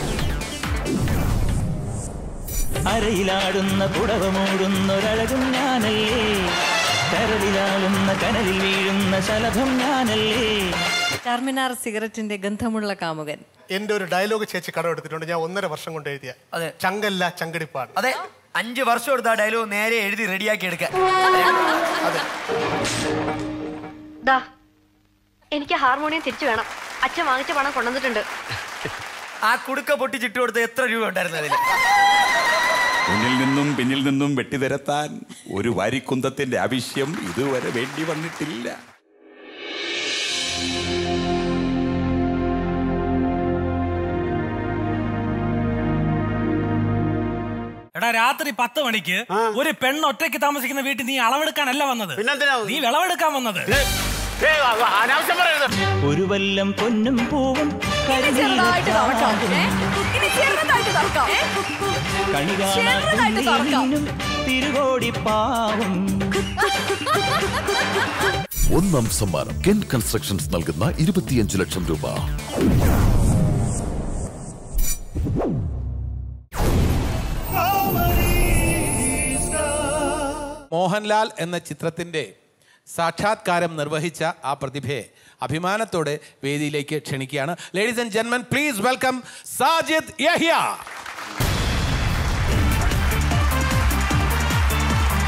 അരയിലാടുന്ന പുടവ മൂടുന്നൊരഴകും ഞാനല്ലേ കരളിലാളുന്ന കനലിൽ വീഴുന്ന ശലഭം ഞാനല്ലേ ചാർമിനാർ സിഗരറ്റിന്റെ ഗന്ധമുള്ള കാമുകൻ എന്റെ ഒരു ഡയലോഗ് ചേച്ചി കടമെടുത്തിട്ടുണ്ട് ഞാൻ ഒന്നര വർഷം കൊണ്ട് എഴുതിയ അതെ. ചങ്കല്ല ചങ്കടിപ്പാണ് അതെ അഞ്ച് വർഷം എടുത്ത ആ ഡയലോഗ് നേരെ എഴുതി റെഡിയാക്കി എടുക്കാൻ ദാ എനിക്ക് ഹാർമോണിയം തിരിച്ചു വേണം അച്ഛൻ വാങ്ങിച്ച പണം കൊണ്ടുവന്നിട്ടുണ്ട് ആ കുടുക്ക പൊട്ടിച്ചിട്ട് കൊടുത്ത് എത്ര രൂപ ഉണ്ടായിരുന്നു അതിൽ മുന്നിൽ നിന്നും പിന്നിൽ നിന്നും വെട്ടിനിരത്താൻ ഒരു വാരിക്കുന്തത്തിന്റെ ആവശ്യം ഇതുവരെ വേണ്ടി വന്നിട്ടില്ല എടാ രാത്രി പത്ത് മണിക്ക് ഒരു പെണ്ണ് ഒറ്റയ്ക്ക് താമസിക്കുന്ന വീട്ടിൽ നീ അളവെടുക്കാനല്ല വന്നത് നീ വിളവെടുക്കാൻ വന്നത് അനാവശ്യം പറയരുത് ഒരു വല്ലം പൊന്നും പൂവും ചെറുതായിട്ട് തുറക്കാം ഏ? ഇനി ചെറുതായിട്ട് തുറക്കാം ഏ? ചെറുതായിട്ട് തുറക്കാം കണികാണും തിരുകോടി പാവം ഒന്നാം സമ്മാനം കെൻ കൺസ്ട്രക്ഷൻസ് നൽകുന്ന ഇരുപത്തിയഞ്ച് ലക്ഷം രൂപ മോഹൻലാൽ എന്ന ചിത്രത്തിൻ്റെ സാക്ഷാത്കാരം നിർവഹിച്ച ആ പ്രതിഭയെ അഭിമാനത്തോടെ വേദിയിലേക്ക് ക്ഷണിക്കുകയാണ് ലേഡീസ് ആൻഡ് ജെന്മൻ പ്ലീസ് വെൽക്കം സാജിദ് യഹ്യ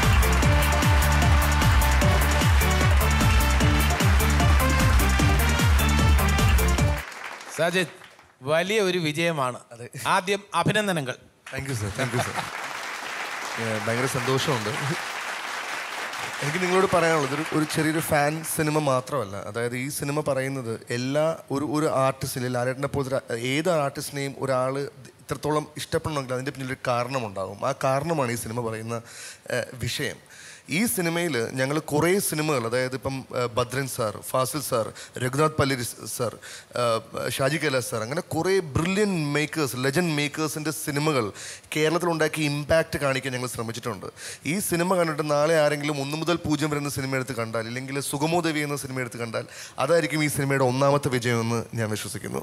സാജിദ് വലിയ ഒരു വിജയമാണ് ആദ്യം അഭിനന്ദനങ്ങൾ thank you sir thank you sir ഭയങ്കര സന്തോഷമുണ്ട് എനിക്ക് നിങ്ങളോട് പറയാനുള്ളത് ഒരു ഒരു ചെറിയൊരു ഫാൻ സിനിമ മാത്രമല്ല അതായത് ഈ സിനിമ പറയുന്നത് എല്ലാ ഒരു ഒരു ആർട്ടിസ്റ്റിൽ ലാലേട്ടനെ പോലത്തെ ഒരു- ഏത് ആർട്ടിസ്റ്റിനെയും ഒരാൾ ഇത്രത്തോളം ഇഷ്ടപ്പെടണമെങ്കിൽ അതിൻ്റെ പിന്നിൽ ഒരു കാരണമുണ്ടാകും ആ കാരണമാണ് ഈ സിനിമ പറയുന്ന ഏഹ്, വിഷയം ഈ സിനിമയിൽ ഞങ്ങൾ കുറേ സിനിമകൾ അതായത് ഇപ്പം ഏഹ്, Bhadran sir Fazil sir Raghunath Paleri sir ഏഹ്, ഷാജി കൈലാസ് സാർ അങ്ങനെ കുറേ ബ്രില്യൻ മേക്കേഴ്സ് ലെജൻഡ് മേക്കേഴ്സിൻ്റെ സിനിമകൾ കേരളത്തിലുണ്ടാക്കിയ ഇമ്പാക്റ്റ് കാണിക്കാൻ ഞങ്ങൾ ശ്രമിച്ചിട്ടുണ്ട് ഈ സിനിമ കണ്ടിട്ട് നാളെ ആരെങ്കിലും ഒന്ന് മുതൽ പൂജ്യം വരെ എന്ന സിനിമ എടുത്ത് കണ്ടാൽ ഇല്ലെങ്കിൽ സുഗമോ ദേവി എന്ന സിനിമ എടുത്ത് കണ്ടാൽ അതായിരിക്കും ഈ സിനിമയുടെ ഒന്നാമത്തെ വിജയമെന്ന് ഞാൻ വിശ്വസിക്കുന്നു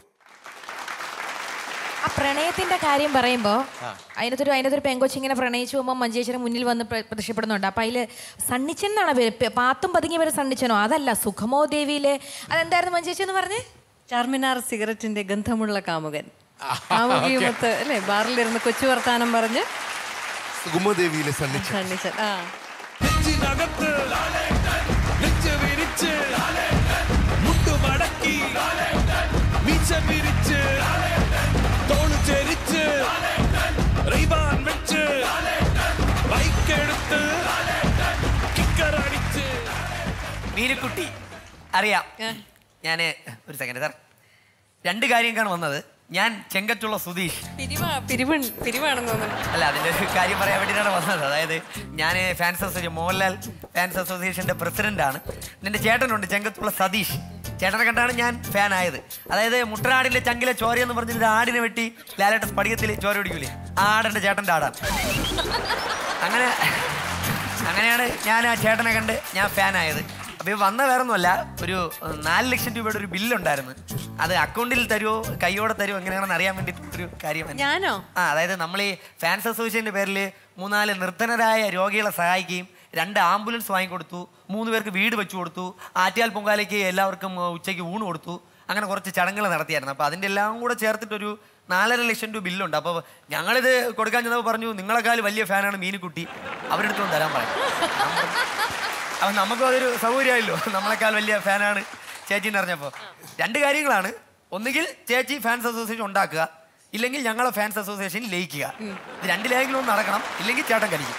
ആ പ്രണയത്തിന്റെ കാര്യം പറയുമ്പോ അതിനകത്തൊരു അതിനകത്തൊരു പെങ്കൊച്ച് ഇങ്ങനെ പ്രണയിച്ചു പോകുമ്പോൾ മഞ്ചേശ്വരം മുന്നിൽ വന്ന് പ്ര- പ്രത്യക്ഷപ്പെടുന്നുണ്ട് അപ്പൊ അതില് സണ്ണിച്ചൻ എന്നാണ് പേര് പെ- പാത്തും പതുങ്ങിയ പേര് സണ്ണിച്ചനോ അതല്ല സുഖമോ ദേവിയിലെ അതെന്തായിരുന്നു മഞ്ചേച്ചി എന്ന് പറഞ്ഞേ ചാർമിനാർ സിഗരറ്റിന്റെ ഗന്ധമുള്ള കാമുകൻ കാമുകിയുമൊത്ത് അല്ലേ ബാറിലിരുന്ന് കൊച്ചു വർത്താനം പറഞ്ഞ് സുഗമോ ദേവിയിലെ സണ്ണിച്ച സണ്ണിച്ചൻ ആ നെഞ്ചിനകത്ത് നെഞ്ച് വിരിച്ച് മുട്ടുമടക്കി മീശ പിരിച്ച് തോള് ചെരിച്ച് റൈബാൻ വെച്ച് ബൈക്കെടുത്ത് കിക്കറടിച്ച് മീനുക്കുട്ടി അറിയാം ഞാൻ ഒരു സെക്കൻഡ് സാർ രണ്ട് കാര്യങ്ങൾക്കാണ് വന്നത് ഞാൻ ചെങ്കറ്റുള്ള സുധീഷ് പിരിവാ പിരിവൺ പിരിവാണെന്ന് തോന്നുന്നു അല്ല അതിൻ്റെ ഒരു കാര്യം പറയാൻ വേണ്ടിയിട്ടാണ് വന്നത് അതായത് ഞാൻ ഫാൻസ് അസോസിയേഷൻ മോഹൻലാൽ ഫാൻസ് അസോസിയേഷൻ്റെ പ്രസിഡന്റാണ് എൻ്റെ ചേട്ടനുണ്ട് ചെങ്കത്തുള്ള സതീഷ് ചേട്ടനെ കണ്ടാണ് ഞാൻ ഫാൻ ആയത് അതായത് മുട്ടനാടിലെ ചങ്കിലെ ചോര എന്ന് പറഞ്ഞിട്ട് ഒരു ആടിനെ വെട്ടി ലാലേട്ട സ്പടികത്തിൽ ചോര പിടിക്കൂലേ ആ ആടെൻ്റെ ചേട്ടൻ്റെ ആടാണ് അങ്ങനെ അങ്ങനെയാണ് ഞാൻ ആ ചേട്ടനെ കണ്ട് ഞാൻ ഫാൻ ആയത് അപ്പോൾ ഈ വന്ന വേറൊന്നുമല്ല ഒരു ഏഹ്, നാല് ലക്ഷം രൂപയുടെ ഒരു ബില്ലുണ്ടായിരുന്നു അത് അക്കൗണ്ടിൽ തരുമോ കൈയോടെ തരുമോ എങ്ങനെയാണെന്ന് അറിയാൻ വേണ്ടി ഒരു കാര്യം ഞാനോ ആ അതായത് നമ്മൾ ഈ ഫാൻസ് അസോസിയേഷൻ്റെ പേരിൽ മൂന്നാല് നിർധനരായ രോഗികളെ സഹായിക്കുകയും രണ്ട് ആംബുലൻസ് വാങ്ങിക്കൊടുത്തു മൂന്ന് പേർക്ക് വീട് വെച്ചു കൊടുത്തു ആറ്റിയാൽ പൊങ്കാലയ്ക്ക് എല്ലാവർക്കും ഏഹ്, ഉച്ചയ്ക്ക് ഊണ് കൊടുത്തു അങ്ങനെ കുറച്ച് ചടങ്ങുകൾ നടത്തിയായിരുന്നു അപ്പോൾ അതിൻ്റെ എല്ലാം കൂടെ ചേർത്തിട്ടൊരു നാലര ലക്ഷം രൂപ ബില്ലുണ്ട് അപ്പോൾ ഞങ്ങളിത് കൊടുക്കാൻ ചെന്നപ്പോൾ പറഞ്ഞു നിങ്ങളെക്കാൾ വലിയ ഫാനാണ് മീനുക്കുട്ടി അവരെടുത്ത് കൊണ്ട് തരാൻ പറയും അപ്പം നമുക്കും അതൊരു സൗകര്യമായല്ലോ നമ്മളെക്കാൾ വലിയ ഫാനാണ് ചേച്ചി എന്ന് പറഞ്ഞപ്പോൾ രണ്ട് കാര്യങ്ങളാണ് ഒന്നുകിൽ ചേച്ചി ഫാൻസ് അസോസിയേഷൻ ഉണ്ടാക്കുക ഇല്ലെങ്കിൽ ഞങ്ങളെ ഫാൻസ് അസോസിയേഷൻ ലയിക്കുക ഇത് രണ്ടിലെങ്കിലും ഒന്ന് നടക്കണം ഇല്ലെങ്കിൽ ചേട്ടൻ കരിക്കും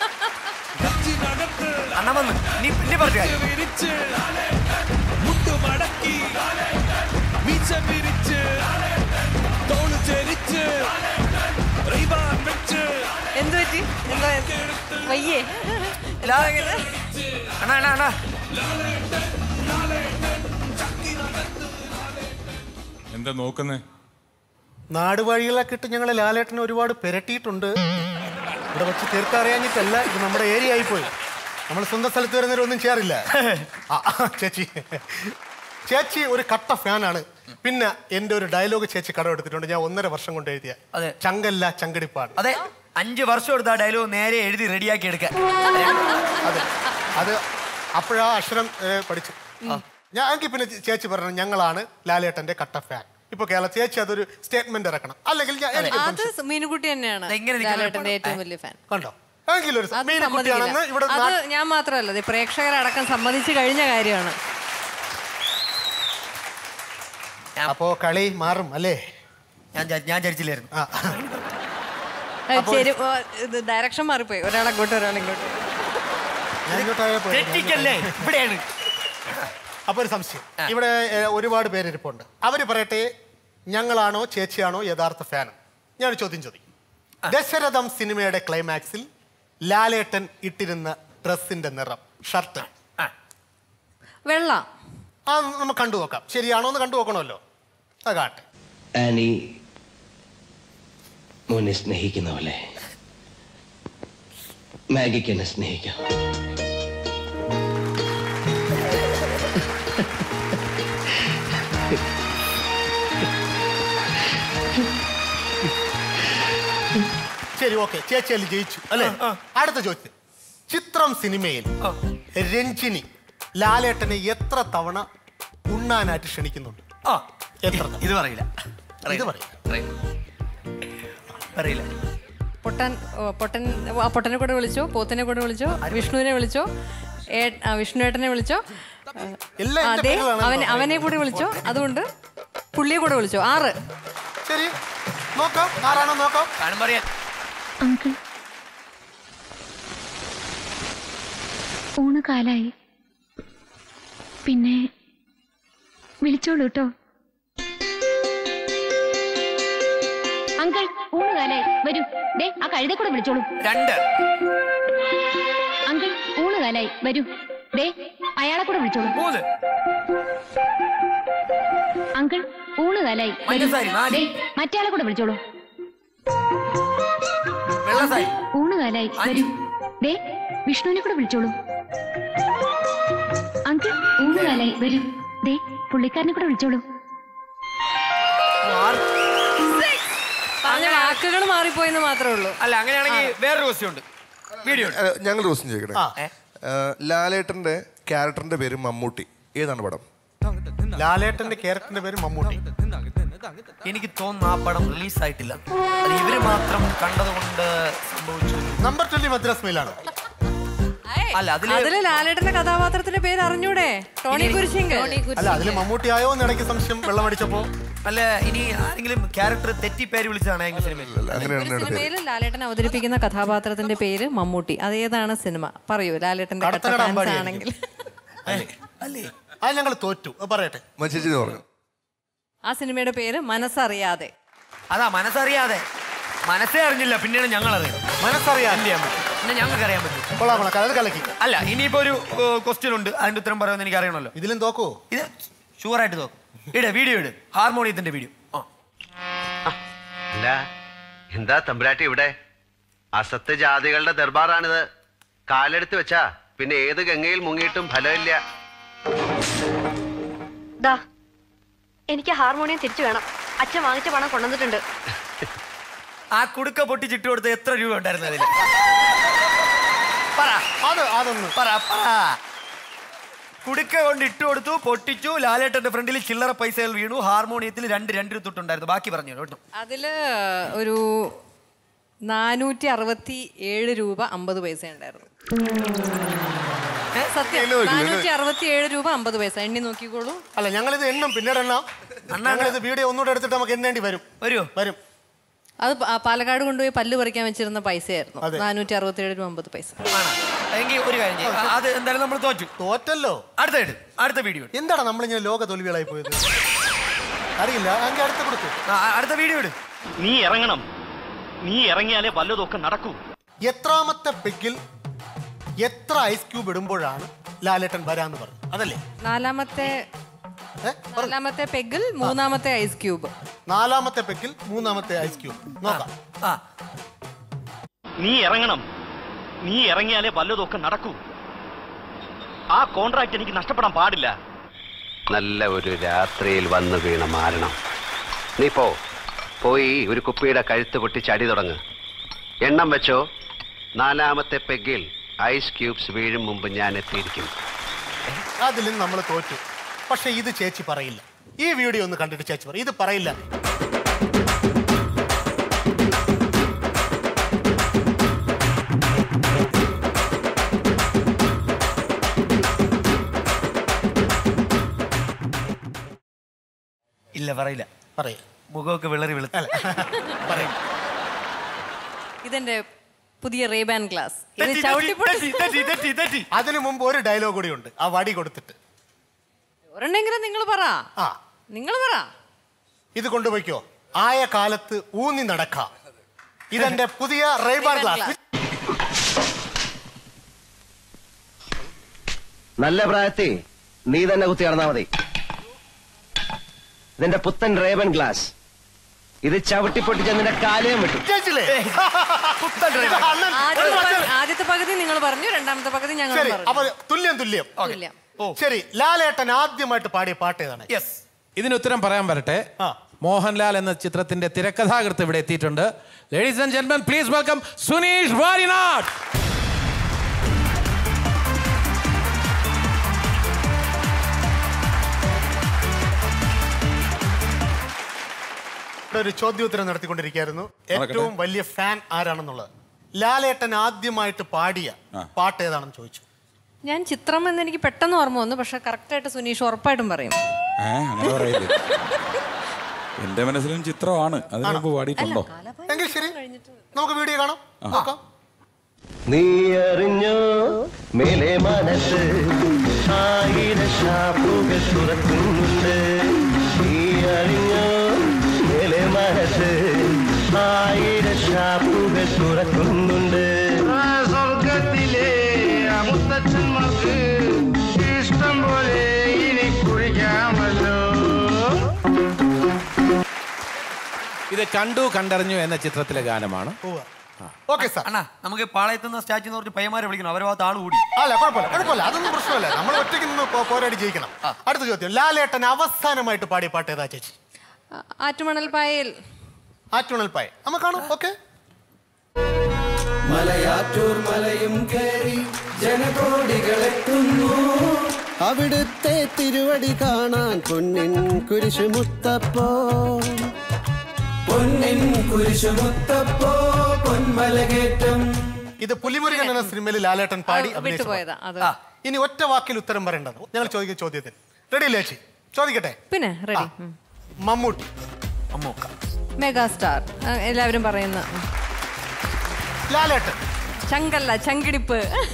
അണ്ണ വന്ന് നീ പിന്നെ പറഞ്ഞു കാര്യം. വിരിച്ച് മുട്ടുമടക്കി മീശ പിരിച്ച് തോള് ചെരിച്ച് റൈബാൻ വെച്ച് എന്ത് പറ്റി എന്താ വയ്യേ അണ്ണാ അണ്ണാ അണ്ണാ എന്താ നോക്കുന്നേ നാടുവഴികളൊക്കെ ഇട്ട് ഞങ്ങൾ ലാലേട്ടനെ ഒരുപാട് പെരട്ടിയിട്ടുണ്ട് ഇവിടെ വെച്ച് തീർക്കറിയാഞ്ഞിട്ടല്ല ഇത് നമ്മുടെ ഏരിയ ആയിപ്പോയി നമ്മൾ സ്വന്തം സ്ഥലത്ത് വരുന്നവരൊന്നും ഒന്നും ചെയ്യാറില്ല ആ, ആ, ചേച്ചി ചേച്ചി ഒരു കട്ട ഫാനാണ് പിന്നെ എൻ്റെ ഒരു ഡയലോഗ് ചേച്ചി കടം എടുത്തിട്ടുണ്ട് ഞാൻ ഒന്നര വർഷം കൊണ്ട് എഴുതിയ അതെ ചങ്കല്ല ചങ്കടിപ്പാണ് അതെ അഞ്ച് വർഷം എടുത്ത ഡയലോഗ് നേരെ എഴുതി റെഡിയാക്കി എടുക്കാൻ അതെ അത് അപ്പോഴാ അക്ഷരം ഏ, പഠിച്ചു ഞാൻ എനിക്ക് പിന്നെ ചേച്ചി പറഞ്ഞു ഞങ്ങളാണ് ലാലേട്ടന്റെ കട്ട ഫാൻ ഇപ്പൊ കേരള ചേച്ചി അതൊരു സ്റ്റേറ്റ്മെന്റ് ഇറക്കണം അല്ലെങ്കിൽ ഞാൻ എനിക്ക് അത് മീനുകുട്ടി തന്നെയാണ് ഇങ്ങനെ നിൽക്കുന്ന ലാലേട്ടന്റെ ഏറ്റവും വലിയ ഫാൻ കണ്ടോ എങ്കിലും ഒരു അത് മീനുകുട്ടിയാണെന്ന് ഇവിടെ സമ്മതിക്കില്ല. നാ- അത് ഞാൻ മാത്രമല്ല ഇത് പ്രേക്ഷകരടക്കം സമ്മതിച്ചു കഴിഞ്ഞ കാര്യമാണ് അപ്പോ കളി മാറും അല്ലേ ഞാൻ ഞാൻ ചരിച്ചില്ലായിരുന്നു ശരി ഓ, ഇത് ഡയറക്ഷൻ മാറിപ്പോയി ഒരാളങ്ങോട്ട് ഒരാളിങ്ങോട്ട് ഞാൻ ഇങ്ങോട്ടായ പോയത്. തെറ്റിക്കല്ലേ ഇവിടെയാണ് അപ്പൊ ഒരു സംശയം ഇവിടെ ഏ, ഒരുപാട് പേരിരിപ്പുണ്ട് അവര് പറയട്ടെ ഞങ്ങളാണോ ചേച്ചിയാണോ യഥാർത്ഥ ഫാൻ ഞാൻ ചോദ്യം ചോദിക്കും ദശരഥം സിനിമയുടെ ക്ലൈമാക്സിൽ ലാലേട്ടൻ ഇട്ടിരുന്ന ഡ്രസ്സിന്റെ നിറം ഷർട്ട് വെള്ള ആ നമുക്ക് കണ്ടു നോക്കാം ശരിയാണോ എന്ന് കണ്ടു നോക്കണമല്ലോ അത് കാട്ടെ ആനി മോനെ സ്നേഹിക്കുന്ന പോലെ മാഗിക്ക് എന്നെ സ്നേഹിക്കാം ശരി ഓക്കെ ചേച്ചി അല്ലേ ജയിച്ചു അല്ലേ അടുത്ത ചോദ്യം ചിത്രം സിനിമയിൽ രഞ്ജിനി ലാലേട്ടനെ എത്ര തവണ ഉണ്ണാനായിട്ട് ക്ഷണിക്കുന്നുണ്ട് ആ എത്ര ഇത് പറയില്ല ഇത് പറയില്ല അറിയില്ല പൊട്ടൻ ഓ, പൊട്ടൻ ആ പൊട്ടനെ കൂടെ വിളിച്ചോ പോത്തിനെ കൂടെ വിളിച്ചോ വിഷ്ണുവിനെ വിളിച്ചോ ഏ- ആ, വിഷ്ണുവേട്ടനെ വിളിച്ചോ എല്ലാം എന്റെ അതെ പേരിലാണ് അവൻ കേട്ടോ അവനെ കൂടി വിളിച്ചോ അതുകൊണ്ട് പുള്ളിയെ കൂടെ വിളിച്ചോ ആറ് ശരി നോക്കാം ആരാണോ നോക്കാം കാണുമ്പോ അറിയാം അങ്കിൾ ഊണ് കാലായി പിന്നെ വിളിച്ചോളൂ കേട്ടോ അങ്കിൾ ഊണ് കാലായി വരൂ ദേ ആ കഴുതെ കൂടെ വിളിച്ചോളൂ രണ്ട് അങ്കിൾ ഊണ് കാലായി വരൂ ദേ അയാളെ കൂടെ വിളിച്ചോളൂ മൂന്ന് അങ്കിൾ ഊണ് കാലായി വരൂ മഞ്ഞസാരി, നാല്. ദേ മറ്റേയാളെ കൂടെ വിളിച്ചോളൂ വെള്ളസാരി ഊണ് കാലായി വരൂ ദേ വിഷ്ണുവിനെ കൂടെ വിളിച്ചോളൂ അങ്കിൾ ഊണ് കാലായി വരൂ ദേ പുള്ളിക്കാരനെ കൂടെ വിളിച്ചോളൂ പറഞ്ഞ വാക്കുകൾ മാറിപ്പോയെന്ന് മാത്രമേ ഉള്ളൂ അല്ല അങ്ങനെയാണെങ്കിൽ വേറൊരു ക്വസ്റ്റ്യൻ ഉണ്ട് വീഡിയോ ഉണ്ട് ഏഹ്, ഞങ്ങൾ ദിവസം ചോദിക്കട്ടെ ഏഹ്, ലാലേട്ടന്റെ ക്യാരക്ടറിന്റെ പേര് മമ്മൂട്ടി ഏതാണ് പടം ലാലേട്ടന്റെ ക്യാരക്ടറിന്റെ പേര് മമ്മൂട്ടി എനിക്ക് തോന്നുന്നു ആ പടം റിലീസ് ആയിട്ടില്ല അത് ഇവര് മാത്രം കണ്ടതുകൊണ്ട് സംഭവിച്ചു നമ്പർ ട്വന്റി മദ്രാസ് മെയിലാണ് അല്ല അതില് അതില് ലാലേട്ടന്റെ കഥാപാത്രത്തിന്റെ പേര് അറിഞ്ഞൂടെ ടോണി കുരിശിങ്ക് അല്ല അതില് മമ്മൂട്ടി ആയോ എന്ന് ഇടയ്ക്ക് സംശയം വെള്ളം അടിച്ചപ്പോ അല്ല ഇനി ആരെങ്കിലും ക്യാരക്ടർ തെറ്റി പേര് വിളിച്ചതാണ് എങ്കിൽ സിനിമയിൽ സിനിമയിൽ ലാലേട്ടൻ അവതരിപ്പിക്കുന്ന കഥാപാത്രത്തിന്റെ പേര് മമ്മൂട്ടി അതേതാണ് സിനിമ പറയൂ ലാലേട്ടന്റെ കട്ട കടത്തനാട് fans അമ്പാടി ആണെങ്കിൽ അല്ലേ അത് ഞങ്ങൾ തോറ്റു അത് പറയട്ടെ മച്ചേച്ചി പറഞ്ഞു ആ സിനിമയുടെ പേര് മനസ്സറിയാതെ അതാ മനസ്സറിയാതെ മനസ്സേ അറിഞ്ഞില്ല പിന്നെയാണ് ഞങ്ങൾ അറിയുന്നത് മനസ്സറിയാതെ പിന്നെ ഞങ്ങൾക്ക് അറിയാൻ പറ്റും കൊള്ളാം കൊള്ളാം അത് കലക്കി അല്ല ഇനിയിപ്പോ ഒരു ക്വസ്റ്റ്യൻ ഉണ്ട് അതിന്റെ ഉത്തരം പറയുമെന്ന് എനിക്ക് അറിയണമല്ലോ ഇതിലും തോക്കോ ഇത് ഷുവറായിട്ട് തോക്കും ഇട് വീഡിയോ ഇട് ഹാർമോണിയത്തിന്റെ വീഡിയോ അല്ല എന്താ തമ്പുരാട്ടി ഇവിടെ അസത്ത് ജാതികളുടെ ദർബാറാണിത് കാലെടുത്ത് വെച്ചാ പിന്നെ ഏത് ഗംഗയിൽ മുങ്ങിയിട്ടും ഫലമില്ല ദാ എനിക്ക് ഹാർമോണിയം തിരിച്ചു വേണം അച്ഛൻ വാങ്ങിച്ച പണം കൊണ്ടുവന്നിട്ടുണ്ട് ആ കുടുക്ക പൊട്ടി ചിട്ടു കൊടുത്ത് എത്ര രൂപ ഉണ്ടായിരുന്നു അതിൽ പറ അത് അതൊന്ന് പറ പറ കുടുക്ക കൊണ്ട് ഇട്ട് കൊടുത്തു പൊട്ടിച്ചു ലാലേട്ടന്റെ ഫ്രണ്ടിൽ ചില്ലറ പൈസകൾ വീണു ഹാർമോണിയത്തിൽ രണ്ട് രണ്ട് തൊട്ടുണ്ടായിരുന്നു ബാക്കി പറഞ്ഞു കേട്ടോ അതില് ഒരു നാനൂറ്റി അറുപത്തി ഏഴ് രൂപ അമ്പത് പൈസ ഉണ്ടായിരുന്നു സത്യം എണ്ണി നോക്കി, നാനൂറ്റി അറുപത്തി ഏഴ് രൂപ അമ്പത് പൈസ എണ്ണി നോക്കിക്കോളൂ അല്ല ഞങ്ങൾ ഇത് എണ്ണും പിന്നീട് എണ്ണാം ഞങ്ങളിത് വീഡിയോ ഒന്നുകൂടെ എടുത്തിട്ട് നമുക്ക് എണ്ണേണ്ടി വരും വരുമോ വരും അത് പ- പാലക്കാട് കൊണ്ടുപോയി പല്ല് പറിക്കാൻ വെച്ചിരുന്ന പൈസയായിരുന്നു അതെ. നാനൂറ്റി അറുപത്തി ഏഴ് രൂപ അമ്പത് പൈസ എങ്കിൽ ഒരു കാര്യം ചെയ്യ്. ആ, അത് എന്തായാലും നമ്മൾ തോറ്റു തോറ്റല്ലോ അടുത്ത ഇട് അടുത്ത വീഡിയോ ഇട് എന്താണ് നമ്മളിങ്ങനെ ലോക തോൽവികളായി പോയത് അറിയില്ല എങ്കിൽ അടുത്ത് കൊടുത്തു ആ, അടുത്ത വീഡിയോ ഇട് നീ ഇറങ്ങണം നീ ഇറങ്ങിയാലേ വല്ലതൊക്കെ നടക്കൂ എത്രാമത്തെ പെഗിൽ എത്ര ഐസ് ക്യൂബ് ഇടുമ്പോഴാണ് ലാലേട്ടൻ വരാന്ന് പറഞ്ഞു അതല്ലേ നാലാമത്തെ നാലാമത്തെ പെഗിൽ മൂന്നാമത്തെ ഐസ് ക്യൂബ് നാലാമത്തെ പെഗിൽ മൂന്നാമത്തെ ഐസ് ക്യൂബ് നോക്കാം നീ ഇറങ്ങണം നീ ഇറങ്ങിയാലേ വല്ലതൊക്കെ നടക്കൂ ആ കോൺട്രാക്ട് എനിക്ക് നഷ്ടപ്പെടാൻ പാടില്ല നല്ല ഒരു രാത്രിയിൽ വന്നു വീണ മാരണം നീ പോ പോയി ഒരു കുപ്പിയുടെ കഴുത്ത് പൊട്ടി ചടി തുടങ്ങ് എണ്ണം വെച്ചോ നാലാമത്തെ പെഗിൽ ഐസ് ക്യൂബ്സ് വീഴും മുമ്പ് ഞാൻ എത്തിയിരിക്കും അതിലും നമ്മൾ തോറ്റു പക്ഷെ ഇത് ചേച്ചി പറയില്ല ഈ വീഡിയോ ഒന്ന് കണ്ടിട്ട് ചേച്ചി പറയും ഇത് പറയില്ല ഇല്ല പറയില്ല പറയില്ല മുഖമൊക്കെ വിളറി വെളുത്ത പറയും ഇതെന്റെ പുതിയ റേബാൻ ഗ്ലാസ് ഇത് തെറ്റി, ചവിട്ടി തെറ്റി, തെറ്റി, തെറ്റി. അതിനു മുമ്പ് ഒരു ഡയലോഗ് കൂടി ഉണ്ട് ആ വടി കൊടുത്തിട്ട് ഒരെണ്ണെങ്കിലും നിങ്ങൾ പറ ആ നിങ്ങൾ പറ ഇത് കൊണ്ടുപോയിക്കോ ആയ കാലത്ത് ഊന്നി നടക്കാം ഇതെന്റെ പുതിയ റൈബാർ ഗ്ലാസ് നല്ല പ്രായത്തിൽ നീ തന്നെ കുത്തി നടന്നാ മതി ഇതിന്റെ പുത്തൻ റേവൻ ഗ്ലാസ് ഇത് ചവിട്ടി പൊട്ടിച്ച് നിന്റെ കാലയും വിട്ടു ചേച്ചിലേ ആദ്യത്തെ പകുതി- ആദ്യത്തെ പകുതി നിങ്ങൾ പറഞ്ഞു രണ്ടാമത്തെ പകുതി ഞങ്ങൾ ശരി പറഞ്ഞു അപ്പൊ തുല്യം തുല്യം തുല്യം. ശരി ലാലേട്ടൻ ആദ്യമായിട്ട് പാടിയ പാട്ട് ഏതാണ് ഇതിന് ഉത്തരം പറയാൻ വരട്ടെ മോഹൻലാൽ എന്ന ചിത്രത്തിന്റെ തിരക്കഥാകൃത്ത് ഇവിടെ എത്തിയിട്ടുണ്ട് ladies and gentlemen please welcome Suneesh Varanad ഇവിടെ ഒരു ചോദ്യോത്തരം നടത്തിക്കൊണ്ടിരിക്കുകയായിരുന്നു നടക്കട്ടെ. ഏറ്റവും വലിയ ഫാൻ ആരാണെന്നുള്ളത് ലാലേട്ടൻ ആദ്യമായിട്ട് പാടിയ പാട്ട് ഏതാണെന്ന് ചോദിച്ചു ഞാൻ ചിത്രം എന്ന് എനിക്ക് പെട്ടെന്ന് ഓർമ്മ വന്നു പക്ഷെ കറക്റ്റ് ആയിട്ട് സുനീഷ് ഉറപ്പായിട്ടും പറയും എൻ്റെ മനസ്സിലും ചിത്രമാണ് അതിന് മുമ്പ് പാടിയിട്ടുണ്ടോ എങ്കിൽ ശരി നമുക്ക് വീഡിയോ കാണാം നോക്കാം നീ അറിഞ്ഞോ മേലെ മനസ്സ് ആയിര ഷാപ്പുകൾ തുറക്കുന്നുണ്ട് നീ അറിഞ്ഞോ മേലെ മനസ്സ് ആയിര ഷാപ്പുകൾ തുറക്കുന്നുണ്ട് സ്വർഗത്തിലെ മുത്തച്ഛന്മാർക്ക് ഇഷ്ടം പോലെ ഇനി കുഴിക്കാമല്ലോ ഇത് കണ്ടു കണ്ടറിഞ്ഞു എന്ന ചിത്രത്തിലെ ഗാനമാണ് ഓക്കെ സാർ അണ്ണാ നമുക്ക് പാളയത്തുനിന്ന് സ്റ്റാച്ചു എന്ന് പറഞ്ഞ് പയ്യന്മാരെ വിളിക്കണം അവരെ ഭാഗത്ത് ആള് കൂടി അല്ല കുഴപ്പമില്ല കുഴപ്പമില്ല അതൊന്നും പ്രശ്നമല്ല നമ്മൾ ഒറ്റയ്ക്ക് നിന്ന് പോ- പോരാടി ജയിക്കണം അടുത്ത ചോദ്യം ലാലേട്ടൻ അവസാനമായിട്ട് പാടിയ പാട്ട് ഏതാ ചേച്ചി ആറ്റുമണൽ പായൽ ആറ്റുണൽ പായ നമുക്ക് കാണാം ഓക്കെ മലയാറ്റൂർ മലയും കയറി ജനകോടികളെത്തുന്നു അവിടുത്തെ തിരുവടി കാണാൻ പൊന്നിൻ കുരിശു മുത്തപ്പോ പൊന്നിൻ കുരിശുമുത്തപ്പോ പൊന്മലകേറ്റം ഇത് പുലിമുരുകൻ എന്ന സിനിമയിൽ ലാലേട്ടൻ പാടി ആ, അഭിനയിച്ച വിട്ടുപോയതാ, പാട്ട്. അത്. ആ, ഇനി ഒറ്റ വാക്കിൽ ഉത്തരം പറയേണ്ടത് ഞങ്ങൾ ചോദിക്കുന്ന ചോദ്യത്തിന് റെഡി ചേച്ചി ചോദിക്കട്ടെ പിന്നെ റെഡി മമ്മൂട്ടി മെഗാസ്റ്റാർ ആ, എല്ലാവരും പറയുന്ന ഉം. ലാലേട്ടൻ ചങ്കല്ല ചങ്കിടിപ്പ്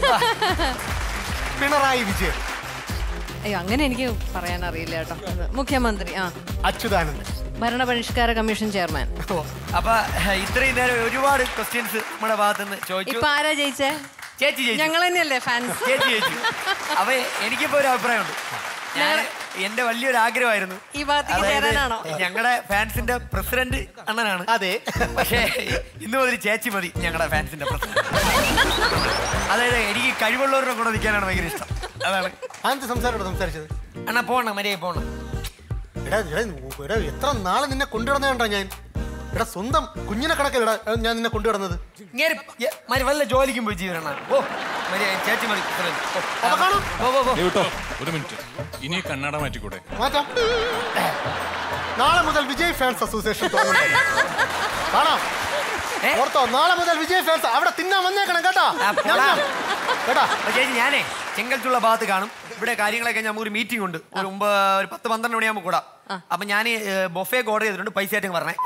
പിണറായി വിജയൻ അയ്യോ അങ്ങനെ എനിക്ക് പറയാൻ അറിയില്ല കേട്ടോ അത് മുഖ്യമന്ത്രി ആ അച്യുതാനന്ദൻ ഭരണപരിഷ്കാര കമ്മീഷൻ ചെയർമാൻ അപ്പൊ ഇത്രയും നേരം ഒരുപാട് ക്വസ്റ്റ്യൻസ് നമ്മുടെ ഭാഗത്തുനിന്ന് ചോദിച്ചു ഇപ്പൊ ആരാ ജയിച്ചേ ചേച്ചി ജയിച്ചു ഞങ്ങൾ തന്നെയല്ലേ ഫാൻസ് ചേച്ചി ജയിച്ചു അപ്പൊ എനിക്കിപ്പോ ഒരു അഭിപ്രായമുണ്ട് ഞാൻ എന്റെ വലിയൊരു ആഗ്രഹമായിരുന്നു ഈ ഭാഗത്തേക്ക് അതായത് ചേരാനാണോ? ഞങ്ങളുടെ ഫാൻസിന്റെ പ്രസിഡന്റ് അണ്ണനാണ് അതെ പക്ഷേ ഇന്ന് മുതൽ ചേച്ചി മതി ഞങ്ങളുടെ ഫാൻസിന്റെ പ്രസിഡന്റ് അതായത് എനിക്ക് കഴിവുള്ളവരുടെ കൂടെ നിൽക്കാനാണ് ഭയങ്കര ഇഷ്ടം അതാണ് ആദ്യത്തെ സംസാരം സംസാരിച്ചത് അണ്ണാ പോണം മര്യാദ പോണം എടാ എടാ എടാ എത്ര നാളെ നിന്നെ കൊണ്ടുവരുന്ന കണ്ടാ ഞാൻ എടാ സ്വന്തം കുഞ്ഞിനെ കണക്കല്ലടാ ഞാൻ നിന്നെ കൊണ്ടുവരുന്നത് ഇങ്ങനെ എ, മരി വല്ല ജോലിക്കും പോയി ജീവനാണ് ഓ മര്യാദ ചേച്ചി മതി പ്രസിഡന്റ്. ഓ, അപ്പൊ കാണാം പോ, പോ, പോ. കേട്ടോ ഒരു മിനിറ്റ് ഇനി കണ്ണട മാറ്റിക്കൂടെ മാറ്റാം നാളെ മുതൽ വിജയ് ഫാൻസ് അസോസിയേഷൻ തുടങ്ങുന്നുണ്ട്. കാണാം ഓർത്തോ നാളെ മുതൽ വിജയ് ഫാൻസ് അവിടെ തിന്നാൻ വന്നേക്കണം കേട്ടാ ആ, പോടാ. കേട്ടാ അപ്പൊ ചേച്ചി ഞാനേ ചെങ്കൽച്ചുള്ള ഭാഗത്ത് കാണും ഇവിടെ കാര്യങ്ങളൊക്കെ നമുക്ക് ഒരു മീറ്റിംഗ് ഉണ്ട് ഒരു മുമ്പ് ഒരു പത്ത് പന്ത്രണ്ട് മണിയാകുമ്പോൾ കൂടാ അപ്പൊ ഞാൻ ബൊഫേ ഓർഡർ ചെയ്തിട്ടുണ്ട് പൈസ ആയിട്ട് പറഞ്ഞേ